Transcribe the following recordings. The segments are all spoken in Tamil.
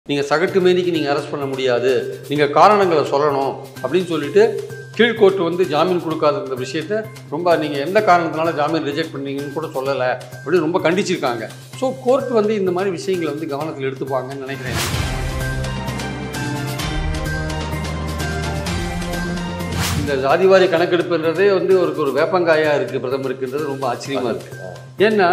நீங்கள் சகட்டு மேனிக்கு நீங்கள் அரெஸ்ட் பண்ண முடியாது நீங்கள் காரணங்களை சொல்லணும் அப்படின்னு சொல்லிட்டு கீழ்கோர்ட்டு வந்து ஜாமீன் கொடுக்காத இந்த விஷயத்த ரொம்ப நீங்கள் எந்த காரணத்தினால ஜாமீன் ரிஜெக்ட் பண்ணீங்கன்னு கூட சொல்லலை அப்படின்னு ரொம்ப கண்டிச்சிருக்காங்க ஸோ கோர்ட் வந்து இந்த மாதிரி விஷயங்களை வந்து கவனத்தில் எடுத்துப்பாங்கன்னு நினைக்கிறேன் இந்த ஜாதிவாரி கணக்கெடுப்புன்றதே வந்து ஒரு ஒரு வேப்பங்காயாக இருக்குது பிரதமருக்குன்றது ரொம்ப ஆச்சரியமாக இருக்குது ஏன்னா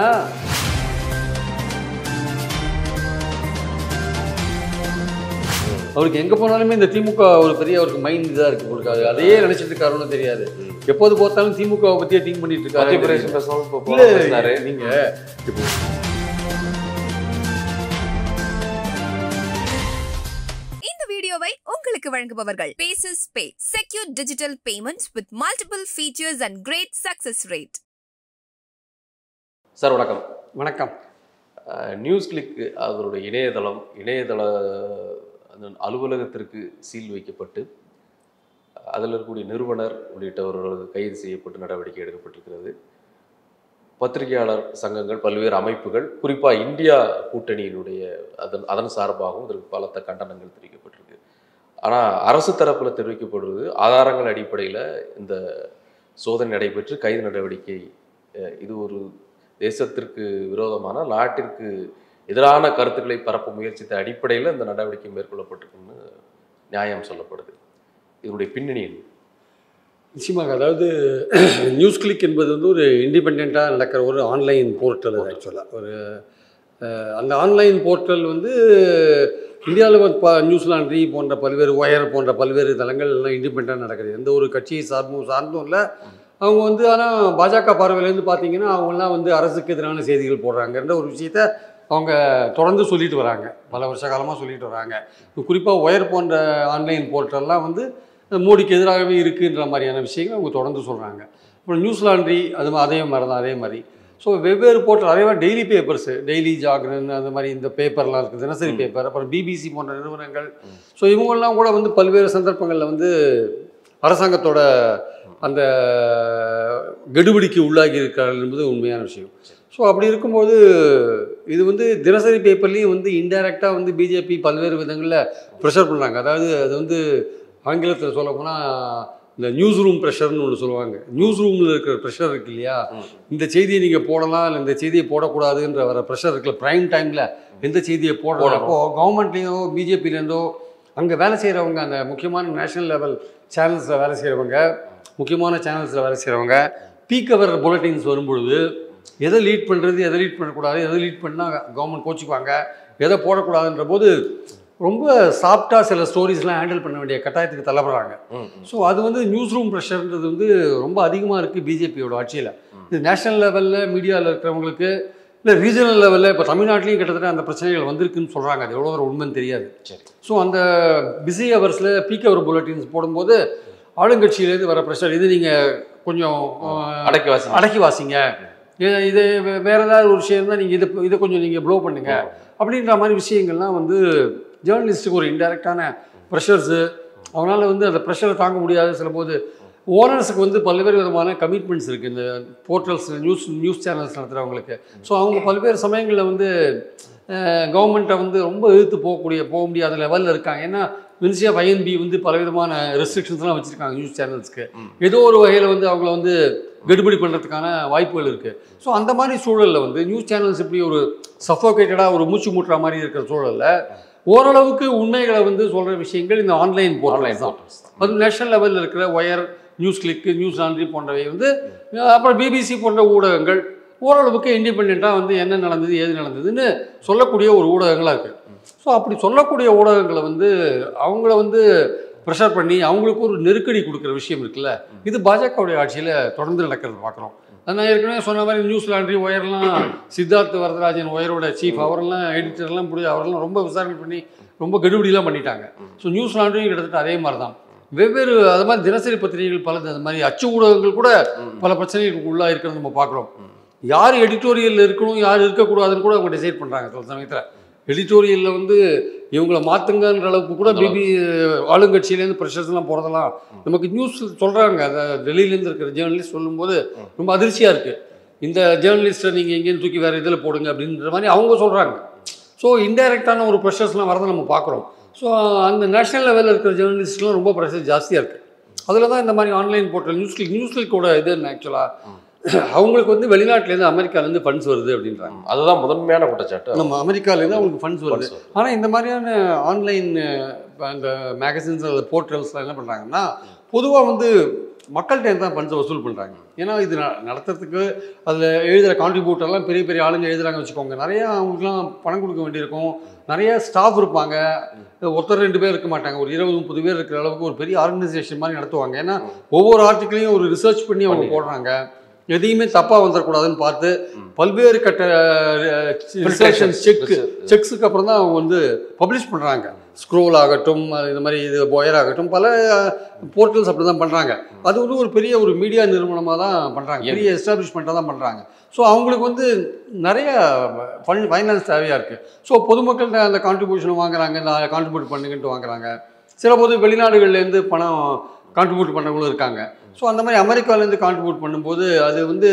அவருக்கு எங்கே போனாலுமே இந்த திமுக ஒரு பெரிய அவருக்கு மைண்ட் இதாக இருக்குது உங்களுக்கு அது அதையே நினைச்சிட்டு இருக்காருன்னு தெரியாது எப்போது பார்த்தாலும் திமுகவை பற்றியே திங்க் பண்ணிட்டு மத்திய இருக்காரு பிரதேசம் பேசணும் இப்போ போன பேசினாரு இல்லை நீங்க இப்போ இந்த வீடியோவை உங்களுக்கு வழங்குபவர்கள் paces pay secure digital payments with multiple features and great success rate sir வணக்கம் வணக்கம் அஹ், நியூஸ் கிளிக் அவருடைய இணையதளம் இணையதள அந்த அலுவலகத்திற்கு சீல் வைக்கப்பட்டு அதில் இருக்கக்கூடிய நிறுவனர் உள்ளிட்டவர்கள் கைது செய்யப்பட்டு நடவடிக்கை எடுக்கப்பட்டிருக்கிறது பத்திரிகையாளர் சங்கங்கள் பல்வேறு அமைப்புகள் குறிப்பாக இந்தியா கூட்டணியினுடைய அதன் அதன் சார்பாகவும் இதற்கு பலத்த கண்டனங்கள் தெரிவிக்கப்பட்டிருக்கு ஆனால் அரசு தரப்பில் தெரிவிக்கப்படுவது ஆதாரங்கள் அடிப்படையில் இந்த சோதனை நடைபெற்று கைது நடவடிக்கை அஹ், இது ஒரு தேசத்திற்கு விரோதமான நாட்டிற்கு எதிரான கருத்துக்களை பரப்ப முயற்சித்த அடிப்படையில் இந்த நடவடிக்கை மேற்கொள்ளப்பட்டிருக்குன்னு நியாயம் சொல்லப்படுது இதனுடைய பின்னணி என்ன? நிச்சயமாக அதாவது நியூஸ் கிளிக் என்பது வந்து ஒரு இண்டிபெண்ட்டாக நடக்கிற ஒரு ஆன்லைன் போர்ட்டல் அது ஆக்சுவலாக ஒரு அஹ், அந்த ஆன்லைன் போர்ட்டல் வந்து இந்தியாவில் ப நியூஸ் லாண்ட்ரி போன்ற பல்வேறு ஒயர் போன்ற பல்வேறு தளங்கள் எல்லாம் இண்டிபெண்ட்டாக நடக்குது எந்த ஒரு கட்சியை சார்பும் சார்ந்தும் இல்லை அவங்க வந்து ஆனால் பாஜக பார்வையிலேருந்து பார்த்தீங்கன்னா அவங்கெல்லாம் வந்து அரசுக்கு எதிரான செய்திகள் போடுறாங்கன்ற ஒரு விஷயத்த அவங்க தொடர்ந்து சொல்லிட்டு வராங்க பல வருஷ காலமாக சொல்லிட்டு வராங்க குறிப்பாக ஒயர் போன்ற ஆன்லைன் போர்ட்டல்லாம் வந்து மோடிக்கு எதிராகவே இருக்குன்ற மாதிரியான விஷயங்கள் அவங்க தொடர்ந்து சொல்கிறாங்க அப்புறம் நியூஸ் லாண்ட்ரி அது மா- அதே மாதிரி தான் அதே மாதிரி ஸோ வெவ்வேறு போர்ட்டல் அதே மாதிரி டெய்லி பேப்பர்ஸு டெய்லி ஜாகரன் அந்த மாதிரி இந்த பேப்பர்லாம் இருக்குது தினசரி பேப்பர் அப்புறம் பிபிசி போன்ற நிறுவனங்கள் ஸோ இவங்கெல்லாம் கூட வந்து பல்வேறு சந்தர்ப்பங்களில் வந்து அரசாங்கத்தோட அந்த கெடுபிடிக்கு உள்ளாகி இருக்கார்கள் என்பது உண்மையான விஷயம் ஸோ அப்படி இருக்கும்போது இது வந்து தினசரி பேப்பர்லேயும் வந்து இன்டைரக்டாக வந்து பிஜேபி பல்வேறு விதங்களில் ப்ரெஷர் பண்ணுறாங்க அதாவது அது வந்து ஆங்கிலத்தில் சொல்ல போனால் இந்த நியூஸ் ரூம் ப்ரெஷர்னு ஒன்று சொல்லுவாங்க நியூஸ் ரூமில் இருக்கிற ப்ரெஷர் இருக்கு இல்லையா இந்த செய்தியை நீங்கள் போடலாம் இல்லை இந்த செய்தியை போடக்கூடாதுன்ற வர ப்ரெஷர் இருக்குல்ல ப்ரைம் டைமில் எந்த செய்தியை போடுறப்போ கவர்மெண்ட்லேயோ பிஜேபிலேருந்தோ அங்கே வேலை செய்கிறவங்க அந்த முக்கியமான நேஷனல் லெவல் சேனல்ஸில் வேலை செய்கிறவங்க முக்கியமான சேனல்ஸில் வேலை செய்கிறவங்க பீக் அவர் புல்லட்டின்ஸ் வரும்பொழுது எதை லீட் பண்ணுறது எதை லீட் பண்ணக்கூடாது எதை லீட் பண்ணால் கவர்மெண்ட் கோச்சிக்குவாங்க எதை போடக்கூடாதுன்ற போது ரொம்ப சாஃப்டாக சில ஸ்டோரிஸ்லாம் ஹேண்டில் பண்ண வேண்டிய கட்டாயத்துக்கு தள்ளப்படுறாங்க ஸோ அது வந்து நியூஸ் ரூம் ப்ரெஷர்ன்றது வந்து ரொம்ப அதிகமாக இருக்குது பிஜேபியோட ஆட்சியில் இது நேஷனல் லெவலில் மீடியாவில் இருக்கிறவங்களுக்கு இல்லை ரீஜனல் லெவலில் இப்போ தமிழ்நாட்டிலையும் கிட்டத்தட்ட அந்த பிரச்சனைகள் வந்திருக்குன்னு சொல்கிறாங்க அது எவ்வளோ தூரம் உண்மைன்னு தெரியாது சரி ஸோ அந்த பிஸி ஹவர்ஸில் பீக் ஹவர் புல்லட்டின்ஸ் போடும்போது ஆளுங்கட்சியிலேருந்து வர ப்ரெஷர் இது நீங்கள் கொஞ்சம் அஹ், அடக்கி வாசி அடக்கி வாசிங்க இது இது வே- வேற ஏதாவது ஒரு விஷயம் இருந்தால் நீங்கள் இதை இதை கொஞ்சம் நீங்கள் ப்ளோ பண்ணுங்க அப்படின்ற மாதிரி விஷயங்கள்லாம் வந்து ஜேர்னலிஸ்ட்டுக்கு ஒரு இன்டெரக்டான ப்ரெஷர்ஸு அவங்களால வந்து அந்த ப்ரெஷரை தாங்க முடியாது சில போது ஓனர்ஸுக்கு வந்து பல்வேறு விதமான கமிட்மெண்ட்ஸ் இருக்குது இந்த போர்ட்டல்ஸ் நியூஸ் நியூஸ் சேனல்ஸ் நடத்துகிறவங்களுக்கு ஸோ அவங்க பல்வேறு சமயங்களில் வந்து கவர்மெண்ட்டை வந்து ரொம்ப எதிர்த்து போகக்கூடிய போக முடியாத லெவலில் இருக்காங்க ஏன்னா மினிஸ்ட்ரி ஆஃப் ஐஎன்பி வந்து பலவிதமான ரெஸ்ட்ரிக்ஷன்ஸ்லாம் வச்சுருக்காங்க நியூஸ் சேனல்ஸ்க்கு ஏதோ ஒரு வகையில் வந்து அவங்கள வந்து கெடுபிடி பண்ணுறதுக்கான வாய்ப்புகள் இருக்குது ஸோ அந்த மாதிரி சூழலில் வந்து நியூஸ் சேனல்ஸ் இப்படி ஒரு சஃபோகேட்டடாக ஒரு மூச்சு மூட்டுற மாதிரி இருக்கிற சூழலில் ஓரளவுக்கு உண்மைகளை வந்து சொல்கிற விஷயங்கள் இந்த ஆன்லைன் போர்ட்டல்ஸ் தான் அது நேஷனல் லெவலில் இருக்கிற Wire NewsClick Newslaundry போன்றவை வந்து அஹ் அப்புறம் பிபிசி போன்ற ஊடகங்கள் ஓரளவுக்கு இண்டிபெண்ட்டாக வந்து என்ன நடந்தது ஏது நடந்ததுன்னு சொல்லக்கூடிய ஒரு ஊடகங்களாக இருக்குது ஸோ அப்படி சொல்லக்கூடிய ஊடகங்களை வந்து அவங்கள வந்து ப்ரெஷர் பண்ணி அவங்களுக்கு ஒரு நெருக்கடி கொடுக்குற விஷயம் இருக்குல்ல இது பாஜகவுடைய ஆட்சியில் தொடர்ந்து நடக்கிறது பார்க்குறோம் நான் ஏற்கனவே சொன்ன மாதிரி நியூஸ் லாண்ட்ரி ஒயர்லாம் சித்தார்த் வரதராஜன் ஒயரோட சீஃப் அவரெல்லாம் எடிட்டர்லாம் புரிய அவரெல்லாம் ரொம்ப விசாரணை பண்ணி ரொம்ப கெடுபிடிலாம் பண்ணிட்டாங்க ஸோ நியூஸ் லாண்ட்ரியும் கிட்டத்தட்ட அதே மாதிரி தான் வெவ்வேறு அது மாதிரி தினசரி பத்திரிகைகள் பல அது மாதிரி அச்சு ஊடகங்கள் கூட பல பிரச்சனைகளுக்கு உள்ளாக இருக்கிறது நம்ம பார்க்குறோம் யார் எடிட்டோரியல் இருக்கணும் யார் இருக்கக்கூடாதுன்னு கூட அவங்க டிசைட் பண்ணுறாங்க சில சமயத்தில் எடிட்டோரியலில் வந்து இவங்களை மாற்றுங்கன்ற அளவுக்கு கூட பிபி ஆளுங்கட்சியிலேருந்து ப்ரெஷர்ஸ்லாம் போகிறதெல்லாம் நமக்கு நியூஸ் சொல்கிறாங்க அந்த டெல்லியிலேருந்து இருக்கிற ஜேர்னலிஸ்ட் சொல்லும்போது ரொம்ப அதிர்ச்சியாக இருக்குது இந்த ஜேர்னலிஸ்ட்டை நீங்கள் எங்கேயும் தூக்கி வேறு இதில் போடுங்க அப்படின்ற மாதிரி அவங்க சொல்கிறாங்க ஸோ இன்டைரக்டான ஒரு ப்ரெஷர்ஸ்லாம் வரதை நம்ம பார்க்குறோம் ஸோ அந்த நேஷனல் லெவலில் இருக்கிற ஜேர்னலிஸ்ட்லாம் ரொம்ப ப்ரெஷர் ஜாஸ்தியாக இருக்குது அதில் தான் இந்த மாதிரி online portal NewsClick news கிளிக்கோட இது ஆக்சுவலாக அவங்களுக்கு வந்து வெளிநாட்டிலேருந்து அமெரிக்காலேருந்து ஃபண்ட்ஸ் வருது அப்படின்றாங்க அதுதான் முதன்மையான குற்றச்சாட்டு நம்ம அமெரிக்காலேருந்து அவங்களுக்கு ஃபண்ட்ஸ் வருது Funds வருது. ஆனால் இந்த மாதிரியான ஆன்லைன் அந்த மேகசின்ஸ் அல்லது போர்ட்டல்ஸ்லாம் என்ன பண்ணுறாங்கன்னா பொதுவாக வந்து மக்கள்கிட்ட தான் ஃபண்ட்ஸை வசூல் பண்ணுறாங்க ஏன்னா இது ந- நடத்துறதுக்கு அதில் எழுதுகிற கான்ட்ரிபியூட்டர்லாம் பெரிய பெரிய ஆளுங்க எழுதுறாங்க வச்சுக்கோங்க நிறையா அவங்களுக்குலாம் பணம் கொடுக்க வேண்டியிருக்கும் நிறைய ஸ்டாஃப் இருப்பாங்க ஒருத்தர் ரெண்டு பேர் இருக்க மாட்டாங்க ஒரு இருபது முப்பது பேர் இருக்கிற அளவுக்கு ஒரு பெரிய ஆர்கனைசேஷன் மாதிரி நடத்துவாங்க ஏன்னா ஒவ்வொரு ஆர்டிக்கிளையும் ஒரு ரிசர்ச் பண்ணி அவங்க பண்ணி. போடுறாங்க எதையுமே தப்பாக வந்துடக்கூடாதுன்னு பார்த்து ம். பல்வேறு கட்ட ரிசர்ஷன் செக் Research. செக்ஸுக்கு அப்புறம் தான் அவங்க வந்து பப்ளிஷ் பண்ணுறாங்க ஸ்க்ரோல் ஆகட்டும் அது இந்த மாதிரி இது போயர் ஆகட்டும் பல போர்ட்டல்ஸ் அப்படி தான் பண்ணுறாங்க அது வந்து ஒரு பெரிய ஒரு மீடியா நிறுவனமாக தான் பண்ணுறாங்க பெரிய எஸ்டாப்ளிஷ்மெண்ட்டாக தான் பண்ணுறாங்க ஸோ அவங்களுக்கு வந்து நிறைய ஃபண்ட் ஃபைனான்ஸ் தேவையாக இருக்குது ஸோ பொதுமக்கள்கிட்ட அந்த கான்ட்ரிபியூஷன் வாங்குறாங்க இந்த கான்ட்ரிபியூட் பண்ணுங்கன்ட்டு வாங்குறாங்க சில போது வெளிநாடுகள்லேருந்து பணம் கான்ட்ரிபியூட் பண்ணவங்களும் இருக்காங்க ஸோ அந்த மாதிரி அமெரிக்காவிலேருந்து கான்ட்ரிபியூட் பண்ணும்போது அது வந்து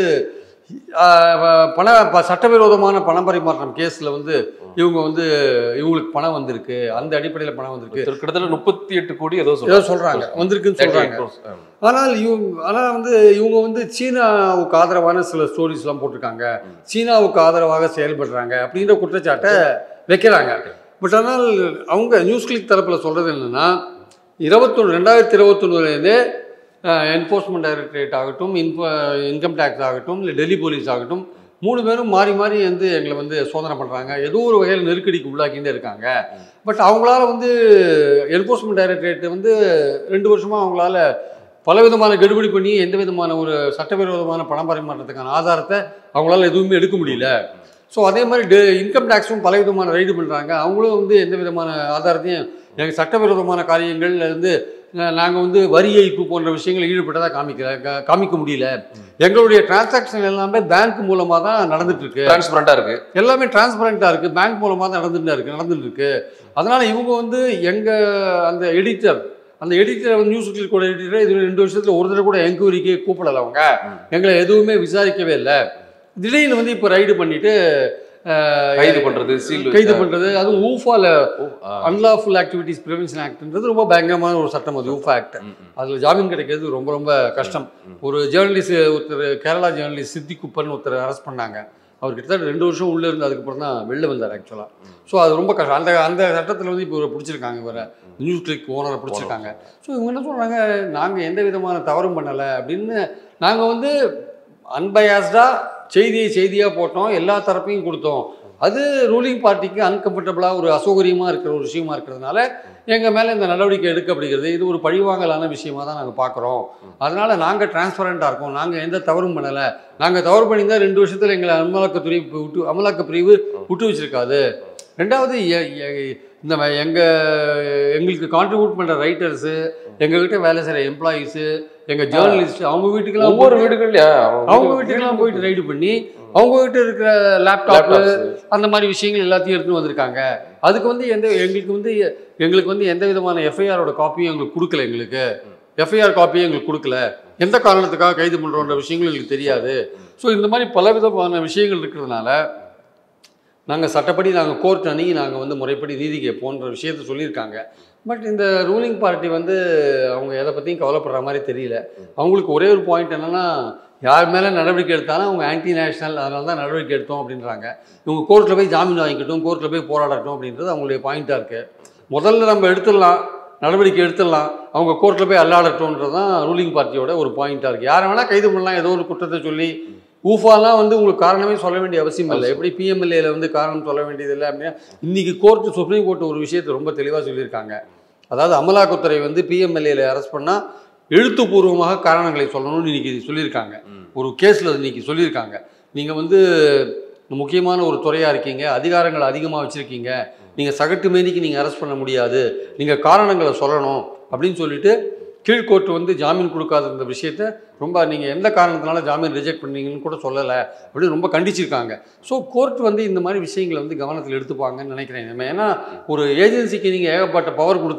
ஆஹ், பண ப- சட்டவிரோதமான பணம் பரிமாற்றம் கேஸில் வந்து இவங்க வந்து இவங்களுக்கு பணம் வந்திருக்கு அந்த அடிப்படையில் பணம் வந்திருக்கு கிட்டத்தட்ட முப்பத்தி எட்டு கோடி ஏதோ ஏதோ சொல்கிறாங்க வந்திருக்குன்னு சொல்கிறாங்க ஆனால் இவங்க ஆனால் வந்து இவங்க வந்து சீனாவுக்கு ஆதரவான சில ஸ்டோரிஸ்லாம் போட்டிருக்காங்க சீனாவுக்கு ஆதரவாக செயல்படுறாங்க அப்படின்ற குற்றச்சாட்டை வைக்கிறாங்க பட் ஆனால் அவங்க நியூஸ் கிளிக் தரப்பில் சொல்கிறது என்னென்னா இருபத்தொன்று ரெண்டாயிரத்தி இருபத்தொன்னுலேருந்தே என்ஃபோர்ஸ்மெண்ட் டைரக்டரேட் ஆகட்டும் இன்ஃபோ இன்கம் டேக்ஸ் ஆகட்டும் இல்லை டெல்லி போலீஸ் ஆகட்டும் மூணு பேரும் மாறி மாறி வந்து எங்களை வந்து சோதனை பண்ணுறாங்க ஏதோ ஒரு வகையில் நெருக்கடிக்கு உள்ளாக்கிட்டே இருக்காங்க பட் அவங்களால வந்து என்ஃபோர்ஸ்மெண்ட் டைரக்டரேட் வந்து ரெண்டு வருஷமாக அவங்களால பலவிதமான கெடுபிடி பண்ணி எந்த விதமான ஒரு சட்டவிரோதமான பணம் பரிமாற்றத்துக்கான ஆதாரத்தை அவங்களால எதுவுமே எடுக்க முடியல ஸோ அதே மாதிரி டெ இன்கம் டேக்ஸும் பலவிதமான ரைடு பண்ணுறாங்க அவங்களும் வந்து எந்த விதமான ஆதாரத்தையும் எங்கள் சட்டவிரோதமான காரியங்கள் வந்து நாங்கள் வந்து வரி ஏய்ப்பு போன்ற விஷயங்கள் ஈடுபட்டதாக காமிக்கல கா- காமிக்க முடியல எங்களுடைய டிரான்சாக்ஷன் எல்லாமே பேங்க் மூலமாக தான் நடந்துட்டு இருக்கு டிரான்ஸ்பரண்டா இருக்கு எல்லாமே டிரான்ஸ்பரண்ட்டாக இருக்குது பேங்க் மூலமாக தான் நடந்துட்டு இருக்கு நடந்துட்டு இருக்கு அதனால் இவங்க வந்து எங்கள் அந்த எடிட்டர் அந்த எடிட்டர் வந்து நியூஸ் கிளிக் கூட எடிட்டர் இது ரெண்டு வருஷத்தில் ஒரு தடவை கூட என்கொயரிக்கு கூப்பிடல அவங்க ம். எங்களை எதுவுமே விசாரிக்கவே இல்லை திடீர்னு வந்து இப்போ ரைடு பண்ணிட்டு அஹ், கைது பண்றது சீல் கைது பண்ணுறது அதுவும் ஊஃபால அன்லாஃபுல் ஆக்டிவிட்டிஸ் ப்ரிவென்ஷன் ஆக்ட்ன்றது ரொம்ப பயங்கரமான ஒரு சட்டம் அது ஊஃபா ஆக்ட் அதில் ஜாமீன் கிடைக்கிறது ரொம்ப ரொம்ப கஷ்டம் ஒரு ஜேர்னலிஸ்ட் ஒருத்தர் கேரளா ஜேர்னலிஸ்ட் சித்தி குப்பன் ஒருத்தர் அரெஸ்ட் பண்ணாங்க அவர் கிட்டத்தட்ட ரெண்டு வருஷம் உள்ளே இருந்து அதுக்கப்புறம் தான் வெளில வந்தார் ஆக்சுவலாக ஸோ அது ரொம்ப கஷ்டம் அந்த அந்த சட்டத்தில் வந்து இப்போ இவரை பிடிச்சிருக்காங்க இவரை நியூஸ் கிளிக் ஓனரை பிடிச்சிருக்காங்க ஸோ இவங்க என்ன சொல்கிறாங்க நாங்கள் எந்த விதமான தவறும் பண்ணலை அப்படின்னு நாங்கள் வந்து அன்பயாஸ்டாக செய்தியை செய்தியாக போட்டோம் எல்லா தரப்பையும் கொடுத்தோம் அது ரூலிங் பார்ட்டிக்கு அன்கம்ஃபர்டபுளாக ஒரு அசௌகரியமாக இருக்கிற ஒரு விஷயமா இருக்கிறதுனால எங்கள் மேலே இந்த நடவடிக்கை எடுக்கப்படுகிறது இது ஒரு பழிவாங்கலான விஷயமா தான் நாங்கள் பார்க்குறோம் அதனால் நாங்கள் டிரான்ஸ்பரண்ட்டாக இருக்கோம் நாங்கள் எந்த தவறும் பண்ணலை நாங்கள் தவறு பண்ணியிருந்தால் ரெண்டு வருஷத்தில் எங்களை அமலாக்கத்துறை விட்டு அமலாக்க பிரிவு விட்டு வச்சிருக்காது ரெண்டாவது எ- எ- இந்த எங்கள் எங்களுக்கு கான்ட்ரிபியூட் பண்ணுற ரைட்டர்ஸு எங்ககிட்ட வேலை செய்கிற எம்ப்ளாயீஸு எங்கள் ஜேர்னலிஸ்ட் அவங்க வீட்டுக்கெல்லாம் ஒவ்வொரு போய்- வீடுகள்லயும் அவங்க வீட்டுக்கெல்லாம் போயிட்டு ரைடு பண்ணி அவங்க கிட்ட இருக்கிற லேப்டாப்பு லேப்டாப்ஸ் அந்த மாதிரி விஷயங்கள் எல்லாத்தையும் எடுத்துன்னு வந்திருக்காங்க அதுக்கு வந்து எந்த எங்களுக்கு வந்து எங்களுக்கு வந்து எந்த விதமான எஃப்ஐஆரோட காப்பியும் எங்களுக்கு கொடுக்கல எங்களுக்கு எஃப்ஐஆர் காப்பியும் எங்களுக்கு கொடுக்கல எந்த காரணத்துக்காக கைது பண்ணுறோன்ற விஷயங்கள் எங்களுக்கு தெரியாது ஸோ இந்த மாதிரி பலவிதமான விஷயங்கள் இருக்கிறதுனால நாங்கள் சட்டப்படி நாங்கள் கோர்ட் அணுகி நாங்கள் வந்து முறைப்படி நீதி கேட்போன்ற விஷயத்த சொல்லியிருக்காங்க பட் இந்த ரூலிங் பார்ட்டி வந்து அவங்க எதை பற்றியும் கவலைப்படுற மாதிரி தெரியல அவங்களுக்கு ஒரே ஒரு பாயிண்ட் என்னென்னா யார் மேலே நடவடிக்கை எடுத்தாலும் அவங்க ஆன்டி நேஷனல் அதனால தான் நடவடிக்கை எடுத்தோம் அப்படின்றாங்க இவங்க கோர்ட்டில் போய் ஜாமீன் வாங்கிக்கட்டும் கோர்ட்டில் போய் போராடட்டும் அப்படின்றது அவங்களுடைய பாயிண்ட்டாக இருக்குது முதல்ல நம்ம எடுத்துடலாம் நடவடிக்கை எடுத்துடலாம் அவங்க கோர்ட்டில் போய் அல்லாடட்டும்ன்றது தான் ரூலிங் பார்ட்டியோட ஒரு பாயிண்ட்டாக இருக்குது யாரை வேணால் கைது பண்ணலாம் ஏதோ ஒரு குற்றத்தை சொல்லி ஊஃபாலாம் வந்து உங்களுக்கு காரணமே சொல்ல வேண்டிய அவசியம் இல்லை எப்படி பிஎம்எல்ஏல வந்து காரணம் சொல்ல வேண்டியதில்லை அப்படின்னா இன்னைக்கு கோர்ட்டு சுப்ரீம் கோர்ட் ஒரு விஷயத்தை ரொம்ப தெளிவாக சொல்லியிருக்காங்க அதாவது அமலாக்கத்துறை வந்து பிஎம்எல்ஏல அரெஸ்ட் பண்ணால் எழுத்துப்பூர்வமாக காரணங்களை சொல்லணும்னு இன்னைக்கு சொல்லியிருக்காங்க ஒரு கேஸில் இன்னைக்கு சொல்லியிருக்காங்க நீங்கள் வந்து முக்கியமான ஒரு துறையாக இருக்கீங்க அதிகாரங்கள் அதிகமாக வச்சுருக்கீங்க நீங்கள் சகட்டு மேனிக்கு நீங்கள் அரெஸ்ட் பண்ண முடியாது நீங்கள் காரணங்களை சொல்லணும் அப்படின்னு சொல்லிட்டு கீழ்கோர்ட் வந்து ஜாமீன் கொடுக்காத இந்த விஷயத்த ரொம்ப நீங்கள் எந்த காரணத்தினால ஜாமீன் ரிஜெக்ட் பண்ணீங்கன்னு கூட சொல்லலை அப்படின்னு ரொம்ப கண்டிச்சிருக்காங்க ஸோ கோர்ட் வந்து இந்த மாதிரி விஷயங்களை வந்து கவனத்தில் எடுத்துப்பாங்கன்னு நினைக்கிறேன் நம்ம ஏன்னா ஒரு ஏஜென்சிக்கு நீங்கள் ஏகப்பட்ட பவர் கொடுத்து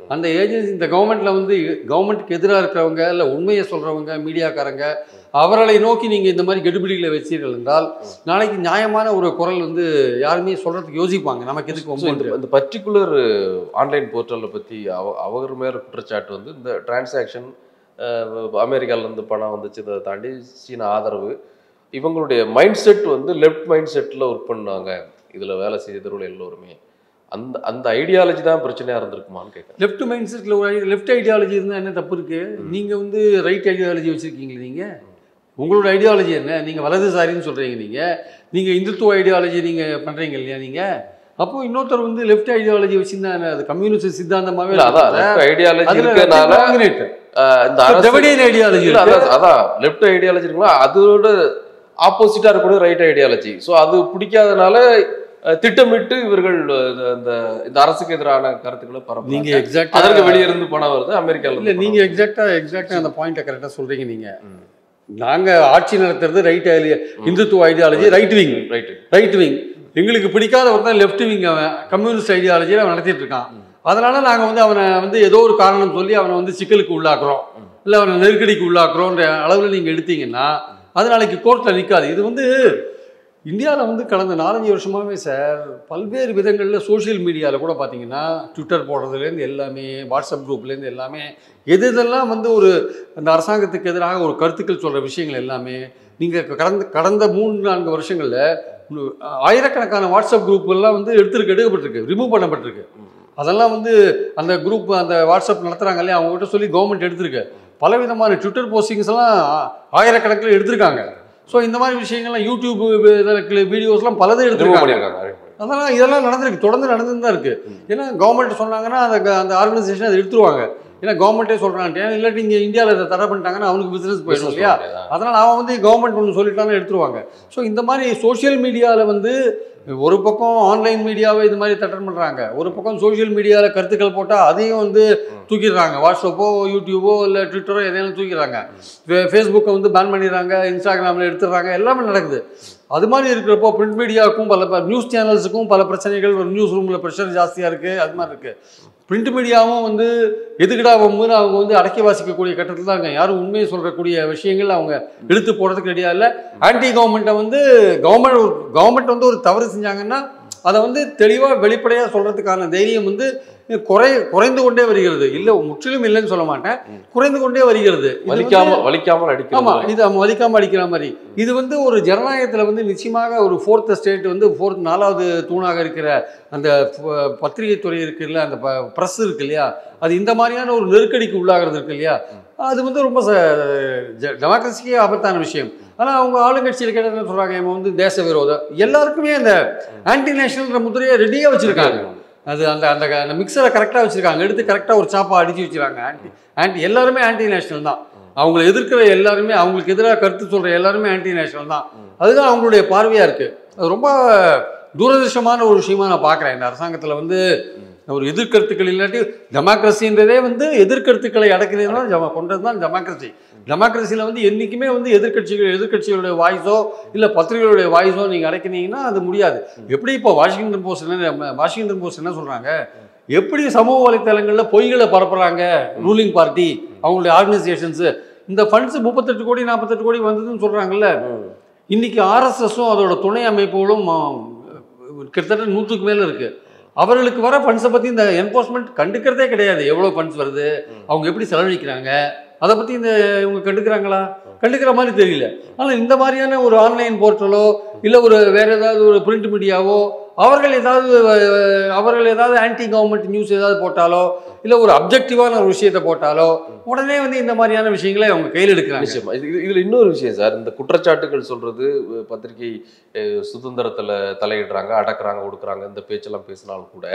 அந்த ஏஜென்சி இந்த கவர்மெண்ட்டில் வந்து கவர்மெண்ட்டுக்கு எதிராக இருக்கிறவங்க இல்லை உண்மையை சொல்கிறவங்க மீடியாக்காரங்க அவர்களை நோக்கி நீங்கள் இந்த மாதிரி கெடுபிடிகளை வச்சீர்கள் என்றால் நாளைக்கு நியாயமான ஒரு குரல் வந்து யாருமே சொல்கிறதுக்கு யோசிப்பாங்க நமக்கு எதுக்கு So, இந்த ஒம்பது இந்த பர்டிகுலர் ஆன்லைன் போர்ட்டலை பற்றி அவ அவர் மேல குற்றச்சாட்டு வந்து இந்த டிரான்சாக்ஷன் அமெரிக்காலேருந்து பணம் வந்துச்சு இதை தாண்டி சீன ஆதரவு இவங்களுடைய மைண்ட் செட் வந்து லெஃப்ட் மைண்ட் செட்டில் ஒர்க் பண்ணாங்க இதில் வேலை செய்தவர்கள் எல்லோருமே அந்த அந்த ஐடியாலஜி தான் பிரச்சனையாக இருந்திருக்குமான்னு கேட்குறேன் லெஃப்ட் மைண்ட் செட்டில் ஒரு லெஃப்ட் ஐடியாலஜி இருந்தால் என்ன தப்பு இருக்குது நீங்கள் வந்து ரைட் ஐடியாலஜி வச்சுருக்கீங்களே நீங்கள் உங்களோட ஐடியாலஜி என்ன நீங்கள் வலதுசாரின்னு சொல்கிறீங்க நீங்கள் நீங்கள் இந்துத்துவ ஐடியாலஜி நீங்கள் பண்ணுறீங்க இல்லையா நீங்கள் அப்போ இன்னொருத்தர் வந்து லெஃப்ட் ஐடியாலஜி வச்சுருந்தா என்ன அது கம்யூனிஸ்ட் சித்தாந்தமாகவே இல்ல அதான் லெஃப்ட் ஐடியாலஜி அதுல இருக்கனால dominate. இந்த அரசு திராவிடியன் ஐடியாலஜி இல்ல, அதான் அதான் லெஃப்ட் ஐடியாலஜி இருக்குங்களா அதோட ஆப்போசிட்டா இருக்கக்கூடிய ரைட் ஐடியாலஜி ஸோ அது பிடிக்காதனால அஹ், திட்டமிட்டு இவர்கள் அஹ், இந்த இந்த அரசுக்கு எதிரான கருத்துக்களை நீங்க பரப்பு எக்ஸாக்டா அதற்கு வெளியே இருந்து பணம் வருது அமெரிக்கால இல்ல இருந்து நீங்க எக்ஸாக்டா எக்ஸாக்டா அந்த பாயிண்ட்டை கரெக்டா சொல்றீங்க நீங்க ம். நாங்க ஆட்சி நடத்துறது right Hindutva ideology right wing right right wing எங்களுக்கு பிடிக்காதவர் தான் லெஃப்ட் விங் அவன் கம்யூனிஸ்ட் ஐடியாலஜியில் அவன் நடத்திட்டு இருக்கான் அதனால நாங்கள் வந்து அவனை வந்து ஏதோ ஒரு காரணம் சொல்லி அவனை வந்து சிக்கலுக்கு உள்ளாக்குறோம் இல்லை அவனை நெருக்கடிக்கு உள்ளாக்குறோன்ற அளவில் நீங்கள் எடுத்தீங்கன்னா அது நாளைக்கு கோர்ட்டில் நிற்காது இது வந்து இந்தியாவில் வந்து கடந்த நாலஞ்சு வருஷமாகவே சார் பல்வேறு விதங்களில் சோஷியல் மீடியாவில் கூட பார்த்தீங்கன்னா ட்விட்டர் போடுறதுலேருந்து எல்லாமே வாட்ஸ்அப் குரூப்லேருந்து எல்லாமே எது இதெல்லாம் வந்து ஒரு அந்த அரசாங்கத்துக்கு எதிராக ஒரு கருத்துக்கள் சொல்கிற விஷயங்கள் எல்லாமே நீங்கள் கடந்த கடந்த மூணு நான்கு வருஷங்களில் ஆயிரக்கணக்கான வாட்ஸ்அப் குரூப் எல்லாம் வந்து எடுத்துருக்கு எடுக்கப்பட்டிருக்கு ரிமூவ் பண்ணப்பட்டிருக்கு அதெல்லாம் வந்து அந்த குரூப் அந்த வாட்ஸ்அப் நடத்துகிறாங்க இல்லையா அவங்ககிட்ட சொல்லி கவர்மெண்ட் எடுத்திருக்கு பலவிதமான ட்விட்டர் போஸ்டிங்ஸ் எல்லாம் ஆ- ஆயிரக்கணக்கில் எடுத்திருக்காங்க ஸோ இந்த மாதிரி விஷயங்கள்லாம் யூடியூப் வீடியோஸ்லாம் பலதை ரிமூவ் எடுத்திருக்காங்க பண்ணியிருக்காங்க அதெல்லாம் இதெல்லாம் நடந்திருக்கு தொடர்ந்து நடந்துட்டு தான் இருக்கு ஏன்னா கவர்மெண்ட் சொன்னாங்கன்னா அந்த க- அந்த ஆர்கனைசேஷன் அதை எடுத்துருவாங்க ஏன்னா கவர்மெண்ட்டே சொல்கிறாங்க ஏன்னா இல்லாட்டி இங்கே இந்தியாவில் இதை தடை பண்ணிட்டாங்கன்னா அவனுக்கு பிஸ்னஸ் போயிடும் இல்லையா அதனால் அவன் வந்து கவர்மெண்ட் ஒன்று சொல்லிட்டாலும் எடுத்துருவாங்க ஸோ இந்த மாதிரி சோஷியல் மீடியாவில் வந்து ஒரு பக்கம் ஆன்லைன் மீடியாவை இது மாதிரி தட்டன் பண்ணுறாங்க ஒரு பக்கம் சோஷியல் மீடியாவில் கருத்துக்கள் போட்டால் அதையும் வந்து தூக்கிடுறாங்க வாட்ஸ்அப்போ யூடியூபோ இல்லை ட்விட்டரோ எதையும் தூக்கிடுறாங்க ஃபே- ஃபேஸ்புக்கை வந்து பேன் பண்ணிடுறாங்க இன்ஸ்டாகிராமில் எடுத்துடுறாங்க எல்லாமே நடக்குது அது மாதிரி இருக்கிறப்போ பிரிண்ட் மீடியாவுக்கும் பல நியூஸ் சேனல்ஸுக்கும் பல பிரச்சனைகள் ஒரு நியூஸ் ரூமில் ப்ரெஷர் ஜாஸ்தியாக இருக்குது அது மாதிரி இருக்குது பிரிண்ட் மீடியாவும் வந்து எதுக்குடா வம்புன்னு அவங்க வந்து அடக்கி வாசிக்கக்கூடிய கட்டத்தில் தான் இருக்காங்க யாரும் உண்மையை சொல்கிறக்கூடிய விஷயங்கள் அவங்க எடுத்து போடுறதுக்கு ரெடியாக இல்லை ஆன்டி கவர்மெண்ட்டை வந்து கவர்மெண்ட் கவர்மெண்ட் வந்து ஒரு தவறு செஞ்சாங்கன்னா அதை வந்து தெளிவாக வெளிப்படையாக சொல்கிறதுக்கான தைரியம் வந்து குறை குறைந்து கொண்டே வருகிறது இல்லை முற்றிலும் இல்லைன்னு சொல்ல மாட்டேன் குறைந்து கொண்டே வருகிறது இது வந்து- வலிக்காம வலிக்காமல் அடிக்கிறது ஆமா இது அவன் மதிக்காம அடிக்கிற மாதிரி இது வந்து ஒரு ஜனநாயகத்துல வந்து நிச்சயமாக ஒரு ஃபோர்த் ஸ்டேட் வந்து ஃபோர்த் நாலாவது தூணாக இருக்கிற அந்த ப- பத்திரிகை துறை இருக்குல்ல அந்த ப்ரெஸ் இருக்கு இல்லையா அது இந்த மாதிரியான ஒரு நெருக்கடிக்கு உள்ளாகிறது இருக்கு இல்லையா அது வந்து ரொம்ப டெமோக்ரஸிக்கே ஆபத்தான விஷயம் ஆனால் அவங்க ஆளுங்கட்சியில் கேட்ட என்ன சொல்றாங்க இவன் வந்து தேச விரோதம் எல்லாருக்குமே அந்த ஆன்டி நேஷனல்ன்ற முத்திரையை ரெடியாக வச்சிருக்காங்க அது அந்த அந்த அந்த மிக்சரை கரெக்டாக வச்சிருக்காங்க எடுத்து கரெக்டாக ஒரு சாப்பா அடிச்சு வச்சிருக்காங்க ஆன்டி ஆன்டி எல்லாருமே ஆன்டி நேஷனல் தான் அவங்கள எதிர்க்கிற எல்லாருமே அவங்களுக்கு எதிராக கருத்து சொல்கிற எல்லாருமே ஆன்டி நேஷனல் தான் அதுதான் அவங்களுடைய பார்வையாக இருக்குது அது ரொம்ப துரதிருஷ்டமான ஒரு விஷயமா நான் பார்க்குறேன் இந்த அரசாங்கத்தில் வந்து ஒரு எதிர்கருத்துக்கள் இல்லாட்டி டெமோக்ரஸின்றதே வந்து எதிர்கருத்துக்களை அடக்கிறதுனா ஜம கொண்டது தான் டெமோக்ரஸி டெமோக்ரஸியில் வந்து என்றைக்குமே வந்து எதிர்க்கட்சிகள் எதிர்க்கட்சிகளுடைய வாய்ஸோ இல்லை பத்திரிகைகளுடைய வாய்ஸோ நீங்கள் அடக்கினீங்கன்னா அது முடியாது எப்படி இப்போ வாஷிங்டன் போஸ்ட் என்ன வாஷிங்டன் போஸ்ட் என்ன சொல்கிறாங்க எப்படி சமூக வலைத்தளங்களில் பொய்களை பரப்புறாங்க ரூலிங் பார்ட்டி அவங்களுடைய ஆர்கனைசேஷன்ஸு இந்த ஃபண்ட்ஸ் முப்பத்தெட்டு கோடி நாற்பத்தெட்டு கோடி வந்ததுன்னு சொல்கிறாங்கல்ல இன்னைக்கு ஆர்எஸ்எஸும் அதோட துணை அமைப்புகளும் ஆ, கிட்டத்தட்ட நூற்றுக்கு மேலே இருக்கு அவர்களுக்கு வர ஃபண்ட்ஸை பற்றி இந்த என்ஃபோர்ஸ்மெண்ட் கண்டுக்கிறதே கிடையாது எவ்வளோ ஃபண்ட்ஸ் வருது அவங்க எப்படி செலவழிக்கிறாங்க அதை பற்றி இந்த இவங்க கண்டுக்கிறாங்களா கண்டுக்கிற மாதிரி தெரியல ஆனால் இந்த மாதிரியான ஒரு ஆன்லைன் போர்ட்டலோ இல்லை ஒரு வேற ஏதாவது ஒரு பிரிண்ட் மீடியாவோ அவர்கள் ஏதாவது அஹ், அவர்கள் ஏதாவது ஆன்டி கவர்மெண்ட் நியூஸ் ஏதாவது போட்டாலோ இல்லை ஒரு அப்ஜெக்டிவான ஒரு விஷயத்தை போட்டாலோ உடனே வந்து இந்த மாதிரியான விஷயங்களை அவங்க கையில் எடுக்கிறாங்க நிச்சயமா இது இது- இதுல இன்னொரு விஷயம் சார் இந்த குற்றச்சாட்டுகள் சொல்றது அஹ், பத்திரிகை அஹ், சுதந்திரத்துல தலையிடுறாங்க அடக்குறாங்க ஒடுக்குறாங்க இந்த பேச்செல்லாம் பேசினாலும் கூட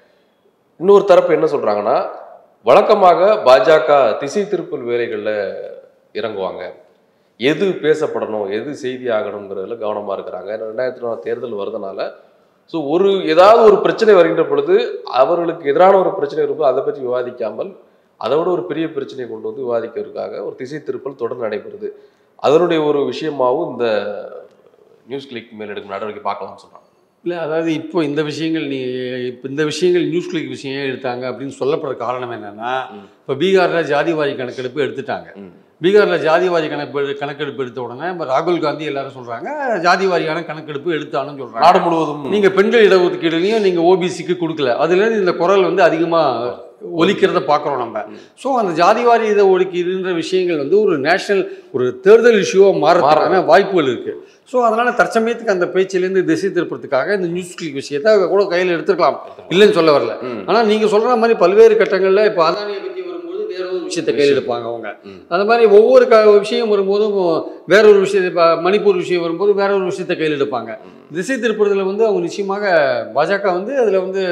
இன்னொரு தரப்பு என்ன சொல்றாங்கன்னா வழக்கமாக பாஜக திசை திருப்பல் வேலைகள்ல இறங்குவாங்க எது பேசப்படணும் எது செய்தி ஆகணுங்கிறதுல கவனமா இருக்கிறாங்க ஏன்னா ரெண்டாயிரத்தி நாலு தேர்தல் வருதுனால ஸோ ஒரு ஏதாவது ஒரு பிரச்சனை வருகின்ற பொழுது அவர்களுக்கு எதிரான ஒரு பிரச்சனை இருக்கும் அதை பற்றி விவாதிக்காமல் அதை விட ஒரு பெரிய பிரச்சனையை கொண்டு வந்து விவாதிக்கிறதுக்காக ஒரு திசை திருப்பல் தொடர்ந்து நடைபெறுது அதனுடைய ஒரு விஷயமாவும் இந்த நியூஸ் கிளிக் மேல் எடுக்கும் நடவடிக்கை பார்க்கலாம்னு சொல்றாங்க இல்லை அதாவது இப்போ இந்த விஷயங்கள் நீ இப்போ இந்த விஷயங்கள் நியூஸ் கிளிக் விஷயம் ஏன் எடுத்தாங்க அப்படின்னு சொல்லப்படுற காரணம் என்னன்னா ம். இப்போ பீகாரில் ஜாதிவாரி கணக்கெடுப்பு எடுத்துட்டாங்க ம். பீகாரில் ஜாதிவாரி கணக்கு கணக்கெடுப்பு எடுத்த உடனே இப்போ ராகுல் காந்தி எல்லாரும் சொல்கிறாங்க ஜாதிவாரியான கணக்கெடுப்பு எடுத்தாலும் சொல்கிறாங்க நாடு முழுவதும் நீங்கள் பெண்கள் இடஒதுக்கீடுலையும் நீங்கள் ஓபிசிக்கு கொடுக்கல அதுலேருந்து இந்த குரல் வந்து அதிகமாக ஒலிக்கிறத பார்க்குறோம் நம்ம ஸோ அந்த ஜாதிவாரி இதை ஒதுக்கீடுன்ற விஷயங்கள் வந்து ஒரு நேஷனல் ஒரு தேர்தல் இஷ்யூவாக மாறதுக்கான வாய்ப்புகள் இருக்குது ஸோ அதனால் தற்சமயத்துக்கு அந்த பேச்சிலேருந்து திசை திருப்பறதுக்காக இந்த நியூஸ் கிளிக் விஷயத்தை அவங்க கூட கையில் எடுத்துக்கலாம் இல்லைன்னு சொல்ல வரல ம். ஆனால் நீங்கள் சொல்கிற மாதிரி பல்வேறு கட்டங்களில் இப்போ அதானியை பற்றி வரும்போது வேற ஒரு விஷயத்தை கையில் எடுப்பாங்க அவங்க ம். அந்த மாதிரி ஒவ்வொரு க விஷயம் வரும்போதும் வேற ஒரு விஷயம் இப்போ மணிப்பூர் விஷயம் வரும்போது வேற ஒரு விஷயத்தை கையில் எடுப்பாங்க திசை திருப்புறதுல வந்து அவங்க நிச்சயமாக பாஜக வந்து அதில் வந்து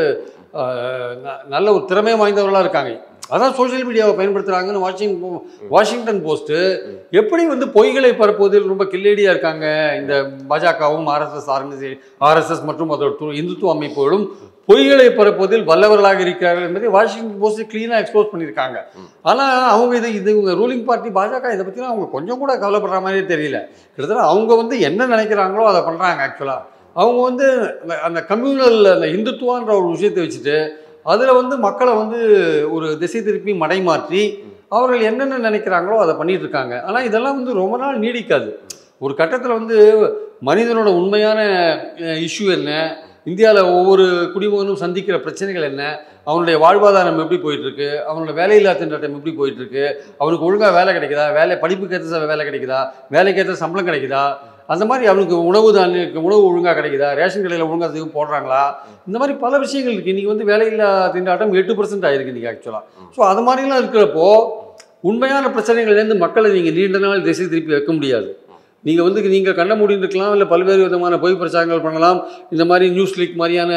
ஆஹ், ந- நல்ல ஒரு திறமை வாய்ந்தவர்களாக இருக்காங்க அதான் சோஷியல் மீடியாவை பயன்படுத்துகிறாங்கன்னு வாஷிங் வாஷிங்டன் போஸ்ட்டு எப்படி வந்து பொய்களை பரப்புவதில் ரொம்ப கில்லேடியாக இருக்காங்க இந்த பாஜகவும் ஆர்எஸ்எஸ் ஆர்கனைசே ஆர்எஸ்எஸ் மற்றும் அதோட து- இந்துத்துவ அமைப்புகளும் பொய்களை பரப்புவதில் வல்லவர்களாக இருக்கிறார்கள் என்பதை வாஷிங்டன் போஸ்ட் க்ளீனாக எக்ஸ்போஸ் பண்ணியிருக்காங்க ஆனால் அவங்க இது இது இவங்க ரூலிங் பார்ட்டி பாஜக இதை பற்றிலாம் அவங்க கொஞ்சம் கூட கவலைப்படுற மாதிரியே தெரியல கிட்டத்தட்ட அவங்க வந்து என்ன நினைக்கிறாங்களோ அதை பண்ணுறாங்க ஆக்சுவலாக அவங்க வந்து அந்த- அந்த கம்யூனல் அந்த இந்துத்துவான்ற ஒரு விஷயத்தை வச்சுட்டு அதில் வந்து மக்களை வந்து ஒரு திசை திருப்பி மடைமாற்றி அவர்கள் என்னென்ன நினைக்கிறாங்களோ அதை பண்ணிட்டு இருக்காங்க ஆனால் இதெல்லாம் வந்து ரொம்ப நாள் நீடிக்காது ஒரு கட்டத்தில் வந்து மனிதனோட உண்மையான இஷ்யூ என்ன இந்தியாவில் ஒவ்வொரு குடிமகனும் சந்திக்கிற பிரச்சனைகள் என்ன அவனுடைய வாழ்வாதாரம் எப்படி போயிட்டுருக்கு அவனோட வேலையில்லா திண்டாட்டம் எப்படி போயிட்டுருக்கு அவனுக்கு ஒழுங்காக வேலை கிடைக்குதா வேலை படிப்புக்கு ஏற்ற வேலை கிடைக்குதா வேலைக்கு ஏற்ற சம்பளம் கிடைக்குதா அந்த மாதிரி அவனுக்கு உணவு தான் உணவு ஒழுங்காக கிடைக்குதா ரேஷன் கடையில் ஒழுங்காக எதுவும் போடுறாங்களா இந்த மாதிரி பல விஷயங்கள் இருக்குது இன்றைக்கி வந்து வேலையில்லா திண்டாட்டம் எட்டு பர்சன்ட் ஆயிருக்கு இன்றைக்கி ஆக்சுவலாக ஸோ அது மாதிரிலாம் இருக்கிறப்போ உண்மையான பிரச்சனைகள்லேருந்து மக்களை நீங்கள் நீண்ட நாள் திசை திருப்பி வைக்க முடியாது நீங்கள் வந்து நீங்கள் கண்ண மூடிட்டு இருக்கலாம் இல்லை பல்வேறு விதமான பொய் பிரச்சாரங்கள் பண்ணலாம் இந்த மாதிரி நியூஸ் லீக் மாதிரியான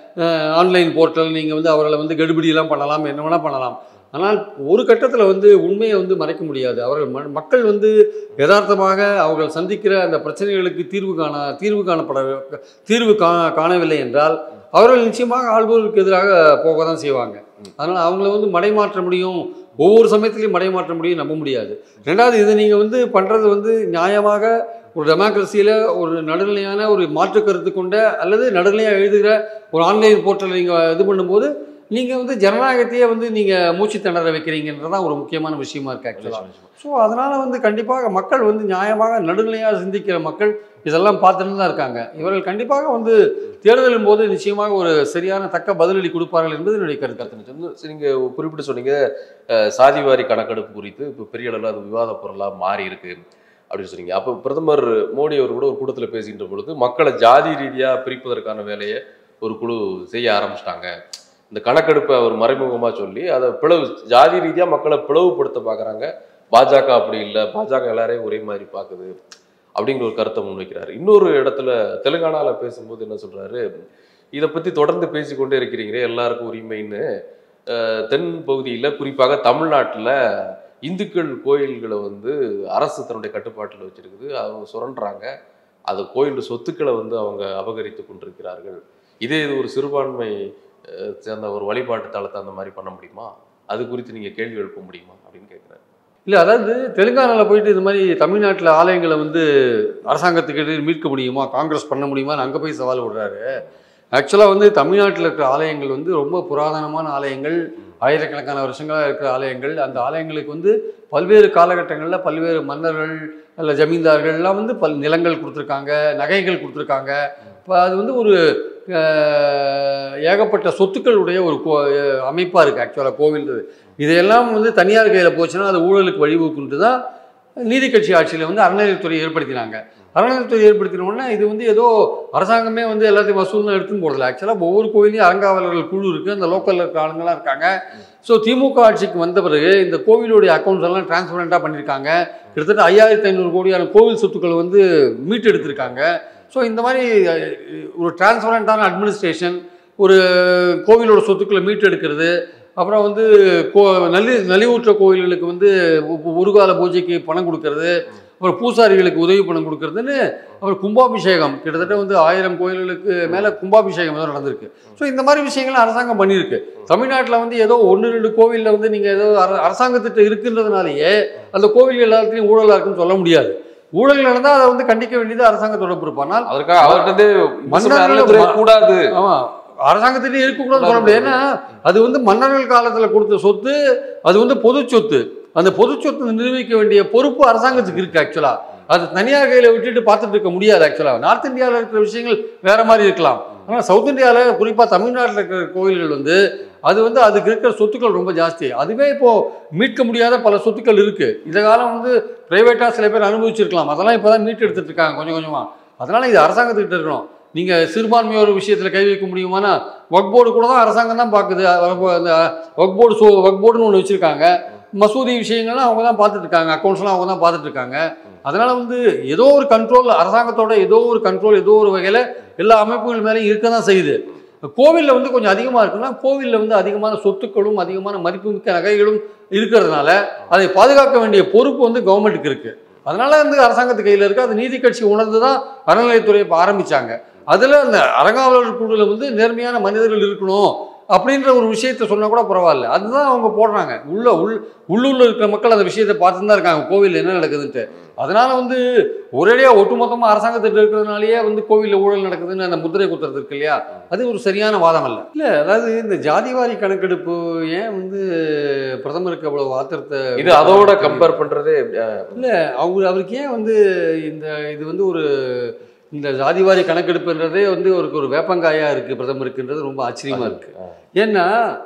ஆன்லைன் போர்ட்டல் நீங்கள் வந்து அவர்களை வந்து கெடுபிடியெல்லாம் பண்ணலாம் என்ன வேணால் பண்ணலாம் ஆனால் ஒரு கட்டத்தில் வந்து உண்மையை வந்து மறைக்க முடியாது அவர்கள் ம- மக்கள் வந்து யதார்த்தமாக அவர்கள் சந்திக்கிற அந்த பிரச்சனைகளுக்கு தீர்வு காண தீர்வு காணப்பட தீர்வு கா காணவில்லை என்றால் அவர்கள் நிச்சயமாக ஆள்பவர்களுக்கு எதிராக போக தான் செய்வாங்க அதனால் அவங்கள வந்து மடைமாற்ற முடியும் ஒவ்வொரு சமயத்துலையும் மடைமாற்ற முடியும் நம்ப முடியாது ரெண்டாவது இது நீங்கள் வந்து பண்ணுறது வந்து நியாயமாக ஒரு டெமோக்ரஸியில் ஒரு நடுநிலையான ஒரு மாற்று கருத்து கொண்ட அல்லது நடுநிலையாக எழுதுகிற ஒரு ஆன்லைன் போர்ட்டல் நீங்கள் இது பண்ணும்போது நீங்கள் வந்து ஜனநாயகத்தையே வந்து நீங்கள் மூச்சு திணற வைக்கிறீங்கன்றதான் ஒரு முக்கியமான விஷயமா இருக்கு ஆக்சுவலாக ஸோ அதனால் வந்து கண்டிப்பாக மக்கள் வந்து நியாயமாக நடுநிலையாக சிந்திக்கிற மக்கள் இதெல்லாம் பார்த்துட்டு தான் இருக்காங்க இவர்கள் கண்டிப்பாக வந்து தேர்தலின் போது நிச்சயமாக ஒரு சரியான தக்க பதிலடி கொடுப்பார்கள் என்பது என்னுடைய கருத்து கருத்து சொன்ன- சரி, நீங்க குறிப்பிட்டு சொன்னீங்க அஹ், சாதிவாரி கணக்கெடுப்பு குறித்து இப்போ பெரிய அளவில் அது விவாத பொருளாக மாறி இருக்கு அப்படின்னு சொன்னீங்க அப்போ பிரதமர் மோடி அவர் கூட ஒரு கூட்டத்தில் பேசுகின்ற பொழுது மக்களை ஜாதி ரீதியாக பிரிப்பதற்கான வேலையை ஒரு குழு செய்ய ஆரம்பிச்சிட்டாங்க இந்த கணக்கெடுப்பை அவர் மறைமுகமாக சொல்லி அதை பிளவு ஜாதி ரீதியாக மக்களை பிளவுபடுத்த பார்க்குறாங்க பாஜக அப்படி இல்லை பாஜக எல்லாரையும் ஒரே மாதிரி பார்க்குது அப்படிங்கிற ஒரு கருத்தை முன்வைக்கிறாரு இன்னொரு இடத்துல தெலுங்கானால பேசும்போது என்ன சொல்றாரு இதை பத்தி தொடர்ந்து பேசிக்கொண்டே இருக்கிறீங்களே எல்லாருக்கும் உரிமைன்னு அஹ், தென் பகுதியில் குறிப்பாக தமிழ்நாட்டில் இந்துக்கள் கோயில்களை வந்து அரசு தன்னுடைய கட்டுப்பாட்டில் வச்சிருக்குது அவங்க சுரண்டுறாங்க அது கோயில் சொத்துக்களை வந்து அவங்க அபகரித்து கொண்டிருக்கிறார்கள் இதே இது ஒரு சிறுபான்மை அஹ், சேர்ந்த ஒரு வழிபாட்டு தளத்தை அந்த மாதிரி பண்ண முடியுமா அது குறித்து நீங்க கேள்வி எழுப்ப முடியுமா அப்படின்னு கேட்குறாரு இல்லை அதாவது தெலுங்கானாவில் போயிட்டு இது மாதிரி தமிழ்நாட்டில் ஆலயங்களை வந்து அரசாங்கத்துக்கிட்ட மீட்க முடியுமா காங்கிரஸ் பண்ண முடியுமான்னு அங்கே போய் சவால் விடுறாரு ஆக்சுவலாக வந்து தமிழ்நாட்டில் இருக்கிற ஆலயங்கள் வந்து ரொம்ப புராதனமான ஆலயங்கள் ஆயிரக்கணக்கான வருஷங்களாக இருக்கிற ஆலயங்கள் அந்த ஆலயங்களுக்கு வந்து பல்வேறு காலகட்டங்களில் பல்வேறு மன்னர்கள் அல்ல ஜமீன்தார்கள் எல்லாம் வந்து பல் நிலங்கள் கொடுத்துருக்காங்க நகைகள் கொடுத்துருக்காங்க இப்போ அது வந்து ஒரு அஹ், ஏகப்பட்ட சொத்துக்களுடைய ஒரு கோ அமைப்பாக இருக்குது ஆக்சுவலாக கோவில் இதையெல்லாம் வந்து தனியார் கையில் போச்சுன்னா அது ஊழலுக்கு வழிவகுக்குன்ட்டு தான் நீதி கட்சி ஆட்சியில் வந்து அறநிலையத்துறை ஏற்படுத்தினாங்க அறநிலையத்துறை ஏற்படுத்தின உடனே இது வந்து ஏதோ அரசாங்கமே வந்து எல்லாத்தையும் வசூல்லாம் எடுத்துன்னு போடல ஆக்சுவலாக ஒவ்வொரு கோயிலையும் அறங்காவலர்கள் குழு இருக்குது அந்த லோக்கலில் இருக்க ஆளுங்களாம் இருக்காங்க ஸோ திமுக ஆட்சிக்கு வந்த பிறகு இந்த கோவிலுடைய அக்கௌண்ட்ஸ் எல்லாம் டிரான்ஸ்பரண்ட்டாக பண்ணியிருக்காங்க கிட்டத்தட்ட ஐயாயிரத்தி ஐநூறு கோடியான கோவில் சொத்துக்கள் வந்து மீட்டு எடுத்திருக்காங்க ஸோ இந்த மாதிரி அஹ், ஒரு டிரான்ஸ்பரண்ட்டான அட்மினிஸ்ட்ரேஷன் ஒரு கோவிலோட சொத்துக்களை மீட்டு எடுக்கிறது அப்புறம் வந்து கோ நல்லி நலிவுற்ற கோயில்களுக்கு வந்து உ- ஒரு கால பூஜைக்கு பணம் கொடுக்கறது அப்புறம் பூசாரிகளுக்கு உதவி பணம் கொடுக்கறதுன்னு அப்புறம் கும்பாபிஷேகம் கிட்டத்தட்ட வந்து ஆயிரம் கோயில்களுக்கு மேலே கும்பாபிஷேகம் ஏதோ நடந்திருக்கு ஸோ இந்த மாதிரி விஷயங்கள் அரசாங்கம் பண்ணியிருக்கு தமிழ்நாட்டில் வந்து ஏதோ ஒன்று ரெண்டு கோவிலில் வந்து நீங்கள் ஏதோ அர அரசாங்கத்திட்ட இருக்குன்றதுனாலேயே அந்த கோவில் எல்லாத்துலேயும் ஊழலாக இருக்குன்னு சொல்ல முடியாது ஊழல் நடந்தால் அதை வந்து கண்டிக்க வேண்டியது அரசாங்கத்தோட பொறுப்பு ஆனால் அதற்காக அவர்கிட்ட மன்னர்கள் அறநிலைத்துறை கூடாது ஆமா அரசாங்கத்திலேயே இருக்கக்கூடாதுன்னு சொல்ல முடியாது ஏன்னா அது வந்து மன்னர்கள் காலத்தில் கொடுத்த சொத்து அது வந்து பொது சொத்து அந்த பொது சொத்து நிர்வகிக்க வேண்டிய பொறுப்பு அரசாங்கத்துக்கு இருக்கு ஆக்சுவலா அது தனியார் கையில விட்டுட்டு பார்த்துட்டு இருக்க முடியாது ஆக்சுவலா நார்த் இந்தியாவில் இருக்கிற விஷயங்கள் வேற மாதிரி இருக்கலாம் ஆனால் சவுத் இந்தியாவில் குறிப்பாக தமிழ்நாட்டில் இருக்கிற கோயில்கள் வந்து அது வந்து அதுக்கு இருக்கிற சொத்துக்கள் ரொம்ப ஜாஸ்தி அதுவே இப்போ மீட்க முடியாத பல சொத்துக்கள் இருக்கு இந்த காலம் வந்து பிரைவேட்டாக சில பேர் அனுபவிச்சிருக்கலாம் அதெல்லாம் இப்போ தான் மீட்டு எடுத்துட்டு இருக்காங்க கொஞ்சம் கொஞ்சமாக அதனால இது அரசாங்கத்துக்கிட்ட இருக்கணும் நீங்க சிறுபான்மையோர் விஷயத்துல கை வைக்க முடியுமானா வக் போர்டு கூட தான் அரசாங்கம் தான் பார்க்குது வக் அந்த வக் போர்டு சோ வக் போர்டுன்னு ஒன்று வச்சிருக்காங்க மசூதி விஷயங்கள்லாம் அவங்க தான் பார்த்துட்டு இருக்காங்க அக்கௌண்ட்ஸ்லாம் அவங்க தான் பார்த்துட்டு இருக்காங்க அதனால வந்து ஏதோ ஒரு கண்ட்ரோல் அரசாங்கத்தோட ஏதோ ஒரு கண்ட்ரோல் ஏதோ ஒரு வகையில் எல்லா அமைப்புகள் மேலேயும் இருக்க தான் செய்யுது கோவிலில் வந்து கொஞ்சம் அதிகமாக இருக்குன்னா கோவிலில் வந்து அதிகமான சொத்துக்களும் அதிகமான மதிப்புமிக்க நகைகளும் இருக்கிறதுனால அதை பாதுகாக்க வேண்டிய பொறுப்பு வந்து கவர்மெண்ட்டுக்கு இருக்கு அதனால வந்து அரசாங்கத்து கையில் இருக்கு அது நீதி கட்சி உணர்ந்து தான் அறநிலையத்துறை இப்போ ஆரம்பிச்சாங்க அதில் அந்த அறங்காவலர் குழுவில் வந்து நேர்மையான மனிதர்கள் இருக்கணும் அப்படின்ற ஒரு விஷயத்த சொன்னா கூட பரவாயில்ல அதுதான் அவங்க போடுறாங்க உள்ள உள் உள்ளூரில் இருக்கிற மக்கள் அந்த விஷயத்தை பார்த்துட்டு தான் இருக்காங்க கோவிலில் என்ன நடக்குதுன்ட்டு அதனால வந்து ஒரேடியாக ஒட்டுமொத்தமாக அரசாங்கத்திட்ட இருக்கிறதுனாலயே வந்து கோவிலில் ஊழல் நடக்குதுன்னு அந்த முத்திரை குத்துறது இருக்கு இல்லையா அது ஒரு சரியான வாதம் அல்ல இல்லை அதாவது இந்த ஜாதிவாரி கணக்கெடுப்பு ஏன் வந்து பிரதமருக்கு அவ்வளவு ஆத்திரத்தை இது அதோட கம்பேர் பண்றதே அஹ், இல்லை அவர் அவருக்கு ஏன் வந்து இந்த இது வந்து ஒரு இந்த ஜாதிவாரி கணக்கெடுப்புன்றதே வந்து ஒரு ஒரு வேப்பங்காயா இருக்கு பிரதமருக்குன்றது ரொம்ப ஆச்சரியமா இருக்கு ஏன்னா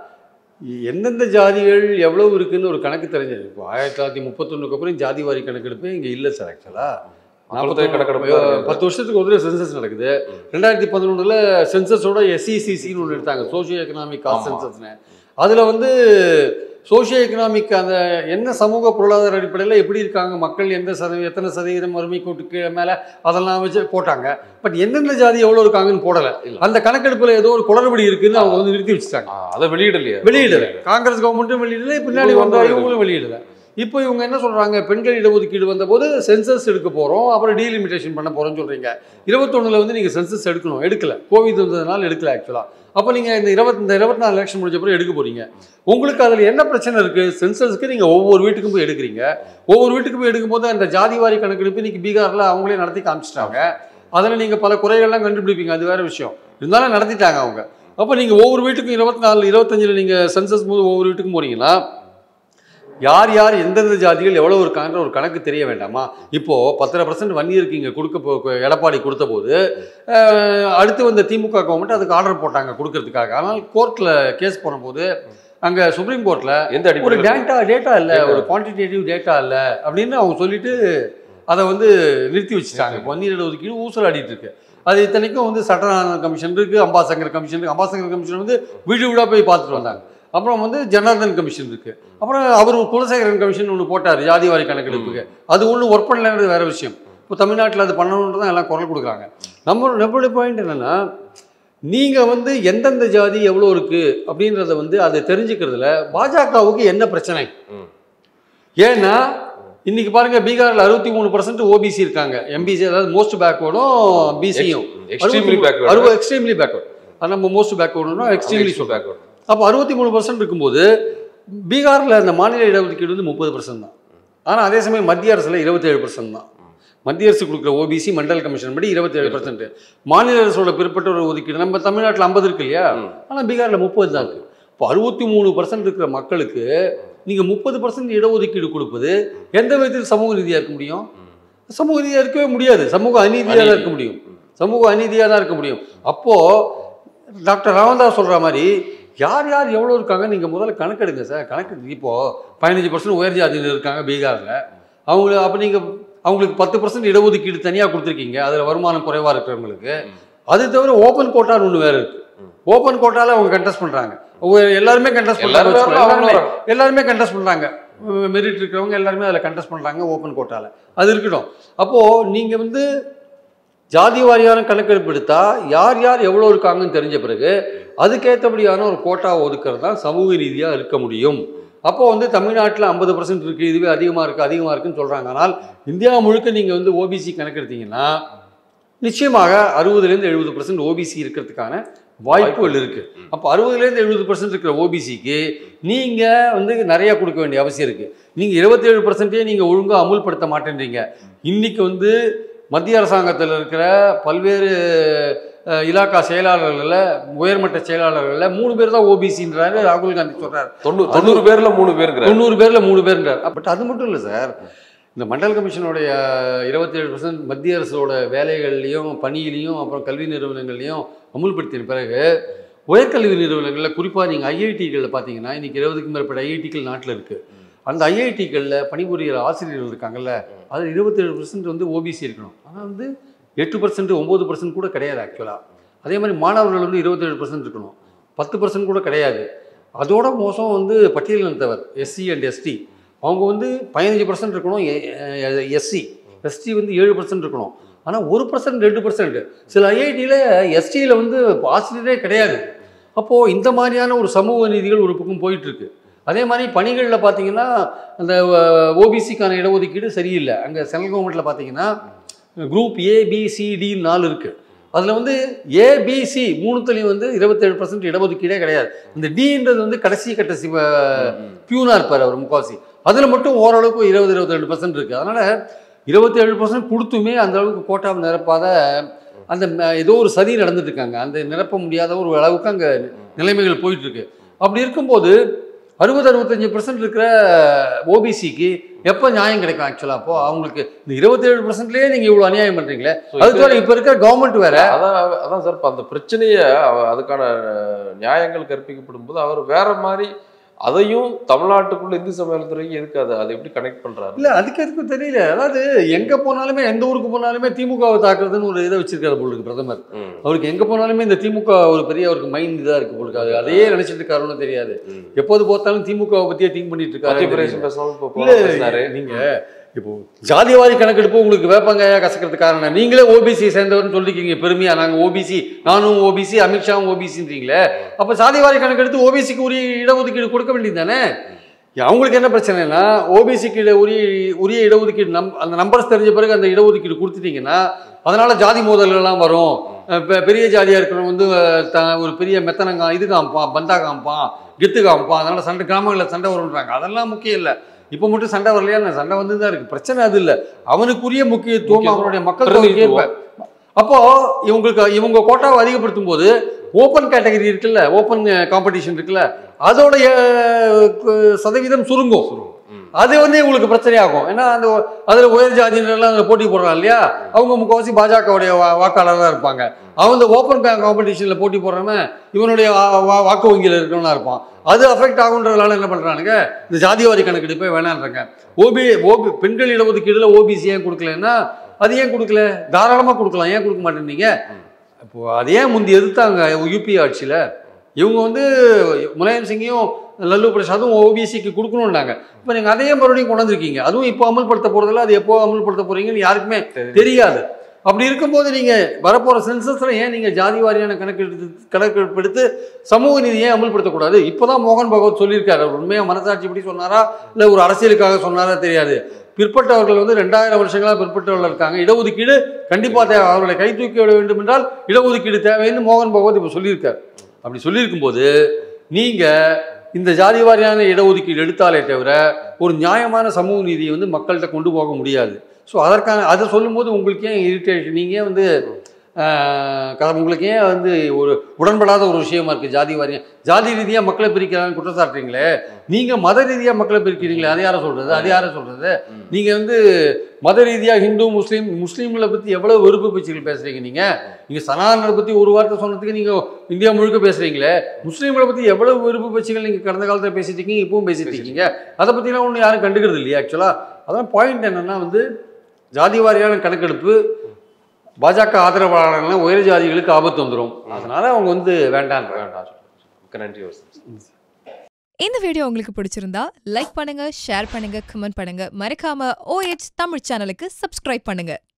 எந்தெந்த ஜாதிகள் எவ்வளவு இருக்குன்னு ஒரு கணக்கு தெரிஞ்சது இப்போ ஆயிரத்தி தொள்ளாயிரத்தி முப்பத்தொன்னுக்கு அப்புறம் ஜாதிவாரி கணக்கெடுப்பு இங்கே இல்லை சார் ஆக்சுவலா மக்கள் தொகை கணக்கெடுப்பு தான் இருக்கு. பத்து வருஷத்துக்கு ஒரு சென்சஸ் நடக்குது ரெண்டாயிரத்தி பதினொன்றில் சென்சஸோட எஸ்சிசிசின்னு ஒன்று எடுத்தாங்க சோஷியோ எக்கனாமிக் காஸ்ட் ஆமா. சென்சஸ்னு அதில் வந்து சோஷியோ எக்கனாமிக் அந்த என்ன சமூக பொருளாதார அடிப்படையில் எப்படி இருக்காங்க மக்கள் எந்த சதவீதம் எத்தனை சதவீதம் வறுமை கோட்டுக்கு மேலே அதெல்லாம் வச்சு போட்டாங்க பட் எந்தெந்த ஜாதி எவ்வளோ இருக்காங்கன்னு போடலை இல்ல. அந்த கணக்கெடுப்பில் ஏதோ ஒரு குளறுபடி இருக்குன்னு அவங்க வந்து நிறுத்தி வச்சுட்டாங்க ஆஹ், அதை வெளியிடலையே வெளியிடல காங்கிரஸ் கவர்மெண்ட்டும் வெளியிடல பின்னாடி இவங்க வந்த வந்து இவங்களும் வெளியிடல இப்போ இவங்க என்ன சொல்றாங்க பெண்கள் இடஒதுக்கீடு வந்தபோது சென்சஸ் எடுக்க போறோம் அப்புறம் டீலிமிட்டேஷன் பண்ண போறோம்னு சொல்றீங்க இருபத்தொன்னுல வந்து நீங்க சென்சஸ் எடுக்கணும் எடுக்கல கோவிட் வந்ததுனால எடுக்கல ஆக்சுவலா அப்போ நீங்க இந்த இருபத்தி இந்த இருபத்தி நாலு எலெக்ஷன் முடிஞ்ச பிறகு எடுக்க போறீங்க உங்களுக்கு அதுல என்ன பிரச்சனை இருக்கு சென்சஸ்க்கு நீங்க ஒவ்வொரு வீட்டுக்கும் போய் எடுக்கிறீங்க ஒவ்வொரு வீட்டுக்கு போய் எடுக்கும்போது அந்த ஜாதிவாரி கணக்கெடுப்பு இன்னைக்கு பீகார்ல அவங்களே நடத்தி காமிச்சிட்டாங்க அதில் நீங்கள் பல குறைகள்லாம் கண்டுபிடிப்பீங்க அது வேற விஷயம் இருந்தாலும் நடத்திட்டாங்க அவங்க அப்போ நீங்கள் ஒவ்வொரு வீட்டுக்கும் இருபத்தி நாலு இருபத்தஞ்சில் நீங்கள் சென்சஸ் போது ஒவ்வொரு வீட்டுக்கும் போறீங்கன்னா யார் யார் எந்தெந்த ஜாதிகள் எவ்வளோ இருக்காங்கன்ற ஒரு கணக்கு தெரிய வேண்டாமா இப்போ பத்தரை பர்சன்ட் வன்னியருக்கு இங்கே கொடுக்க போ- எடப்பாடி கொடுத்த போது அஹ், அடுத்து வந்த திமுக கவர்மெண்ட் அதுக்கு ஆர்டர் போட்டாங்க கொடுக்கறதுக்காக ஆனால் கோர்ட்டில் கேஸ் போனபோது அங்கே சுப்ரீம் கோர்ட்டில் எந்த ஒரு அடிப்படையில் டேட்டா டேட்டா இல்லை ஒரு குவான்டிடேட்டிவ் டேட்டா இல்லை அப்படின்னு அவங்க சொல்லிட்டு அதை வந்து நிறுத்தி வச்சுட்டாங்க பன்னீர் ஒதுக்கீடு ஊசலாடிட்டு இருக்கு அது இத்தனைக்கும் வந்து சட்டநாதன் கமிஷன் இருக்கு அம்பாசங்கர் கமிஷன் இருக்கு அம்பாசங்கர் கமிஷன் வந்து வீடு வீடாக போய் பார்த்துட்டு வந்தாங்க அப்புறம் வந்து ஜனார்தன் கமிஷன் இருக்கு அப்புறம் அவர் ஒரு குலசேகரன் கமிஷன் ஒன்று போட்டார் ஜாதிவாரி கணக்கெடுப்புக்கு அது ஒன்றும் ஒர்க் பண்ணலன்றது வேற விஷயம் இப்போ தமிழ்நாட்டில் அது பண்ணணுன்றது தான் எல்லாம் குரல் கொடுக்குறாங்க நம்ம நம்மளுடைய பாயிண்ட் என்னன்னா நீங்கள் வந்து எந்தெந்த ஜாதி எவ்வளோ இருக்குது அப்படின்றத வந்து அதை தெரிஞ்சுக்கிறதுல பாஜகவுக்கு என்ன பிரச்சனை ம். ஏன்னா இன்னைக்கு பாருங்க பீகாரில் அறுபத்தி மூணு பர்சன்ட் ஓபிசி இருக்காங்க எம்பிசி அதாவது மோஸ்ட் பேக்வேர்டும் பிசியும் எக்ஸ்ட்ரீம்லி பேக்வர்ட் அறுபது எக்ஸ்ட்ரீம்லி பேக்வர்ட் அது நம்ம மோஸ்ட் பேக்வேர்டுனா எக்ஸ்ட்ரீம்லி எக்ஸ்ட்ரீம்லி பேக்வர்ட் அப்போ அறுபத்தி மூணு பர்சன்ட் இருக்கும்போது பீகாரில் அந்த மாநில இடஒதுக்கீடு வந்து முப்பது பர்சன்ட் தான் ஆனால் அதே சமயம் மத்திய அரசில் இருபத்தேழு பர்சன்ட் தான் மத்திய அரசு கொடுக்குற ஓபிசி மண்டல் கமிஷன் படி இருபத்தேழு பர்சன்ட் மாநில அரசோட பிற்பட்ட ஒரு ஒதுக்கீடு நம்ம தமிழ்நாட்டில் ஐம்பது இருக்கு இல்லையா ம். ஆனால் பீகாரில் முப்பது தான் இருக்கு இப்போ அறுபத்தி மூணு பர்சன்ட் இருக்கிற மக்களுக்கு நீங்கள் முப்பது பர்சன்ட் இடஒதுக்கீடு கொடுப்பது எந்த விதத்தில் சமூக நீதியாக இருக்க முடியும் சமூக நீதியாக இருக்கவே முடியாது சமூக அநீதியாக தான் இருக்க முடியும் சமூக அநீதியாக தான் இருக்க முடியும் அப்போது டாக்டர் ராமதாஸ் சொல்கிற மாதிரி யார் யார் எவ்வளோ இருக்காங்க நீங்கள் முதல்ல கணக்கெடுங்க சார் கணக்கு இப்போது பதினஞ்சு பர்சன்ட் உயர் ஜாதியினர் இருக்காங்க பீகாரில் அவங்க அப்போ நீங்கள் அவங்களுக்கு பத்து பர்சன்ட் இடஒதுக்கீடு தனியாக கொடுத்துருக்கீங்க அதில் வருமானம் குறைவாக இருக்கிறவங்களுக்கு அது தவிர ஓப்பன் கோட்டான்னு ஒன்று வேறு இருக்குது ஓப்பன் கோட்டால அவங்க கண்டெஸ்ட் பண்ணுறாங்க எல்லாருமே கண்டெஸ்ட் எல்லாருமே பண்ணுறாங்க அவங்க எல்லாருமே எல்லாருமே கண்டெஸ்ட் பண்ணுறாங்க மெரிட் இருக்கிறவங்க எல்லாருமே அதில் கண்டெஸ்ட் பண்ணுறாங்க ஓப்பன் கோட்டால அது இருக்கட்டும் அப்போது நீங்கள் வந்து ஜாதி வாரியான கணக்கெடுப்பு எடுத்தா யார் யார் எவ்வளோ இருக்காங்கன்னு தெரிஞ்ச பிறகு அதுக்கேற்றபடியான ஒரு கோட்டா ஒதுக்கிறது தான் சமூக ரீதியாக இருக்க முடியும் அப்போ வந்து தமிழ்நாட்டில் ஐம்பது பர்சன்ட் இருக்குது இதுவே அதிகமாக இருக்குது அதிகமாக இருக்குன்னு சொல்கிறாங்க ஆனால் இந்தியா முழுக்க நீங்கள் வந்து ஓபிசி கணக்கெடுத்தீங்கன்னா நிச்சயமாக அறுபதுலேருந்து எழுபது பர்சன்ட் ஓபிசி இருக்கிறதுக்கான வாய்ப்புகள் இருக்குது அப்போ அறுபதுலேருந்து எழுபது பர்சன்ட் இருக்கிற ஓபிசிக்கு நீங்கள் வந்து நிறைய கொடுக்க வேண்டிய அவசியம் இருக்குது நீங்கள் இருபத்தேழு பர்சன்டே நீங்கள் ஒழுங்காக அமுல்படுத்த மாட்டேன்றீங்க இன்னைக்கு வந்து மத்திய அரசாங்கத்தில் இருக்கிற பல்வேறு அஹ், இலாக்கா செயலாளர்களில் உயர்மட்ட செயலாளர்களில் மூணு பேர் தான் ஓபிசின்றாரு ராகுல் காந்தி சொல்கிறார் தொண்ணூறு தொண்ணூறு பேர்ல மூணு பேருங்கிற தொண்ணூறு பேரில் மூணு பேர்ன்றார் பட் அது மட்டும் இல்லை சார் இந்த மண்டல் கமிஷனுடைய இருபத்தேழு பர்சன்ட் மத்திய அரசோட வேலைகள்லையும் பணியிலையும் அப்புறம் கல்வி நிறுவனங்கள்லையும் அமுல்படுத்தின பிறகு உயர்கல்வி நிறுவனங்களில் குறிப்பாக நீங்கள் ஐஐடிகளில் பார்த்தீங்கன்னா இன்றைக்கி இருபதுக்கும் மேற்பட்ட ஐஐடிகள் நாட்டில் இருக்குது அந்த ஐஐடிகளில் பணிபுரிகிற ஆசிரியர்கள் இருக்காங்கல்ல அது இருபத்தேழு பர்சன்ட் வந்து ஓபிசி இருக்கணும் ஆனால் வந்து எட்டு பர்சன்ட் ஒம்பது பர்சன்ட் கூட கிடையாது ஆக்சுவலாக அதே மாதிரி மாணவர்கள் வந்து இருபத்தேழு பர்சன்ட் இருக்கணும் பத்து பர்சன்ட் கூட கிடையாது அதோட மோசம் வந்து பட்டியலினத்தவர் எஸ்சி அண்ட் எஸ்டி அவங்க வந்து பதினஞ்சு பர்சன்ட் இருக்கணும் எஸ்சி எஸ்டி வந்து ஏழு பர்சன்ட் இருக்கணும் ஆனால் ஒரு பர்சன்ட் ரெண்டு பர்சன்ட் சில ஐஐடியில் எஸ்டியில் வந்து ஆசிரியரே கிடையாது அப்போது இந்த மாதிரியான ஒரு சமூக நீதிகள் ஒரு பக்கம் போயிட்டுருக்கு அதே மாதிரி பணிகளில் பார்த்தீங்கன்னா அந்த ஓபிசிக்கான இடஒதுக்கீடு சரியில்லை அங்கே சென்ட்ரல் கவர்மெண்ட்டில் பார்த்தீங்கன்னா குரூப் ஏபிசிடி நாலு இருக்குது அதில் வந்து ஏபிசி மூணுத்துலேயும் வந்து இருபத்தேழு பர்சன்ட் இடஒதுக்கீடே கிடையாது இந்த டின்றது வந்து கடைசி கட்ட சிவ பியூனாக இருப்பார் அவர் முக்காவாசி அதில் மட்டும் ஓரளவுக்கு இருபது இருபத்தி ரெண்டு பர்சன்ட் இருக்குது அதனால் இருபத்தேழு பர்சன்ட் கொடுத்துமே அந்த அளவுக்கு கோட்டாவை நிரப்பாத அந்த ம- ஏதோ ஒரு சதி நடந்துட்டு இருக்காங்க அந்த நிரப்ப முடியாத ஒரு அளவுக்கு அங்கே நிலைமைகள் போயிட்டு இருக்கு அப்படி இருக்கும்போது அறுபது அறுபத்தஞ்சு பர்சன்ட் இருக்கிற ஓபிசிக்கு எப்போ நியாயம் கிடைக்கும் ஆக்சுவலாக அப்போ அவங்களுக்கு இந்த இருபத்தேழு பர்சன்ட்லேயே நீங்கள் இவ்வளோ அநியாயம் பண்ணுறீங்களே So, அது இது- தவிர இப்போ இருக்கிற கவர்மெண்ட் வேற அதான் அதான் சார் இப்ப அந்த பிரச்சனையை அவ- அதுக்கான நியாயங்கள் கற்பிக்கப்படும் போது அவர் வேற மாதிரி அதையும் தமிழ்நாட்டுக்குள்ள இந்து சமயத்துறைக்கு எதுக்கு அதை அதை எப்படி கனெக்ட் பண்றாரு இல்லை அதுக்கு எதுக்கும் தெரியல அதாவது எங்கே போனாலுமே எந்த ஊருக்கு போனாலுமே திமுகவை தாக்குறதுன்னு ஒரு இதை வச்சிருக்காரு போல இருக்கு பிரதமர் ம், அவருக்கு எங்கே போனாலுமே இந்த திமுக ஒரு பெரிய அவருக்கு மைண்ட் இதாக இருக்கு போல இருக்கு அது அதையே நினைச்சிட்டு இருக்காருன்னு தெரியாது ம். எப்போது பார்த்தாலும் திமுகவை பற்றியே திங்க் பண்ணிட்டு மத்திய இருக்காரு பிரதேசம் பேசாம இப்போ இல்ல, பேசினாரு நீங்க இப்போ ஜாதிவாரி கணக்கெடுப்பு உங்களுக்கு வேப்பங்காயா கசக்கிறது காரணம் நீங்களே ஓபிசி சேர்ந்தவர்னு சொல்லிருக்கீங்க பெருமையா நாங்க ஓபிசி நானும் ஓபிசி அமித்ஷாவும் ஓபிசின்றீங்களே அப்ப ஜாதிவாரி கணக்கெடுத்து ஓபிசிக்கு உரிய இடஒதுக்கீடு கொடுக்க வேண்டியது தானே அவங்களுக்கு என்ன பிரச்சனைனா ஓபிசிக்கு உரிய உரிய இடஒதுக்கீடு நம் அந்த நம்பர்ஸ் தெரிஞ்ச பிறகு அந்த இடஒதுக்கீடு கொடுத்துட்டீங்கன்னா அதனால ஜாதி மோதல்கள்லாம் வரும் அஹ் பெ- பெரிய ஜாதியாக இருக்கிறவங்க வந்து அஹ், த- ஒரு பெரிய மெத்தனங்கா இது காமிப்பான் பந்தா காமிப்பான் கெத்து காமிப்பான் அதனால சண்டை கிராமங்களில் சண்டை வரும்ன்றாங்க அதெல்லாம் முக்கியம் இல்லை இப்போ மட்டும் சண்டை வரலையா நான் சண்டை வந்து தான் இருக்கு பிரச்சனை அது இல்லை அவனுக்குரிய முக்கியத்துவம் முக்கியத்துவம். அவனுடைய மக்கள் தொகைக்கு ஏற்ப அப்போ இவங்களுக்கு இவங்க கோட்டாவை அதிகப்படுத்தும் போது ஓப்பன் கேட்டகரி இருக்குல்ல ஓப்பன் காம்படிஷன் இருக்குல்ல அதோடைய அஹ், சதவீதம் சுருங்கும் ம். அது வந்து இவங்களுக்கு பிரச்சனையாகும் ஏன்னா அந்த அதில் உயர் ஜாதியினர்லாம் அதில் போட்டி போடுறாங்க இல்லையா அவங்க முக்கவாசி பாஜகவுடைய வா- வாக்காளராக இருப்பாங்க அவன் இந்த ஓப்பன் காம்படிஷனில் போட்டி போடுறவன் இவனுடைய வா- வா- வாக்கு வங்கியில் இருக்கிறவனா இருப்பான் அது அஃபெக்ட் ஆகுன்றதுனால என்ன பண்ணுறானுங்க இந்த ஜாதிவாரி கணக்கெடுப்பே வேணான்றாங்க ஓபி ஓபி பெண்கள் இடஒதுக்கீடுல ஓபிசி ஏன் கொடுக்கலன்னா அது ஏன் கொடுக்கல தாராளமாக கொடுக்கலாம் ஏன் கொடுக்க மாட்டேன்னீங்க இப்போ அது ஏன் முந்தி எதிர்த்தாங்க யூபி ஆட்சியில் இவங்க வந்து முலாயம் சிங்கையும் லல்லு பிரசாதும் ஓபிசிக்கு கொடுக்கணும்னாங்க இப்போ நீங்கள் அதையே மறுபடியும் கொண்டு வந்திருக்கீங்க அதுவும் இப்போ அமல்படுத்த போகிறதில்ல அது எப்போ அமல்படுத்த போகிறீங்கன்னு யாருக்குமே தெரியாது அப்படி இருக்கும்போது நீங்கள் வரப்போகிற சென்சஸில் ஏன் நீங்கள் ஜாதி வாரியான கணக்கெடுத்து கணக்கெடுப்பெடுத்து சமூக நீதியை ஏன் அமல்படுத்தக்கூடாது இப்போ தான் மோகன் பகவத் சொல்லியிருக்காரு அவர் உண்மையாக மனசாட்சிப்படி சொன்னாரா இல்லை ஒரு அரசியலுக்காக சொன்னாரா தெரியாது பிற்பட்டவர்கள் வந்து ரெண்டாயிரம் வருஷங்களாக பிற்பட்டவர்கள் இருக்காங்க இடஒதுக்கீடு கண்டிப்பாக தேவை அவர்களை கை தூக்கி விட வேண்டும் என்றால் இடஒதுக்கீடு தேவைன்னு மோகன் பகவத் இப்போ சொல்லியிருக்காரு அப்படி சொல்லியிருக்கும்போது நீங்கள் இந்த ஜாதி வாரியான இடஒதுக்கீடு எடுத்தாலே தவிர ஒரு நியாயமான சமூக நீதியை வந்து மக்கள்கிட்ட கொண்டு போக முடியாது ஸோ அதற்கான அதை சொல்லும்போது உங்களுக்கு ஏன் இரிட்டேஷன் நீங்கள் ஏன் வந்து ஆஹ், க- உங்களுக்கு ஏன் வந்து ஒரு உடன்படாத ஒரு விஷயமா இருக்குது ஜாதி வாரியம் ஜாதி ரீதியாக மக்களை பிரிக்கிறாங்கன்னு குற்றம் சாட்டுறீங்களே நீங்கள் மத ரீதியாக மக்களை பிரிக்கிறீங்களே அது யாரை சொல்கிறது அது யாரை சொல்கிறது ம். நீங்கள் வந்து மத ரீதியாக ஹிந்து முஸ்லீம் முஸ்லீம்களை பற்றி எவ்வளோ வெறுப்பு பேச்சுகள் பேசுகிறீங்க நீங்கள் நீங்கள் சனாதனரை பற்றி ஒரு வார்த்தை சொன்னதுக்கு நீங்கள் இந்தியா முழுக்க பேசுகிறீங்களே முஸ்லீம்களை பற்றி எவ்வளவு வெறுப்பு பேச்சுகள் நீங்கள் கடந்த காலத்தில் பேசிட்டு இருக்கீங்க இப்பவும் பேசிட்டு இருக்கீங்க அதை பற்றிலாம் ஒன்றும் யாரும் கண்டுக்கிறது இல்லையா ஆக்சுவலாக அதான் பாயிண்ட் என்னன்னா வந்து ஜாதி வாரியான கணக்கெடுப்பு பாஜக ஆதரவாளர்கள் உயர் ஜாதிகளுக்கு ஆபத்து வந்துடும் அதனால அவங்க வந்து வேண்டான்ற வேண்டாம் மிக்க நன்றி ஒரு இந்த வீடியோ உங்களுக்கு பிடிச்சிருந்தா லைக் பண்ணுங்க ஷேர் பண்ணுங்க கமெண்ட் பண்ணுங்க மறக்காம OH தமிழ் சேனலுக்கு சப்ஸ்கிரைப் பண்ணுங்க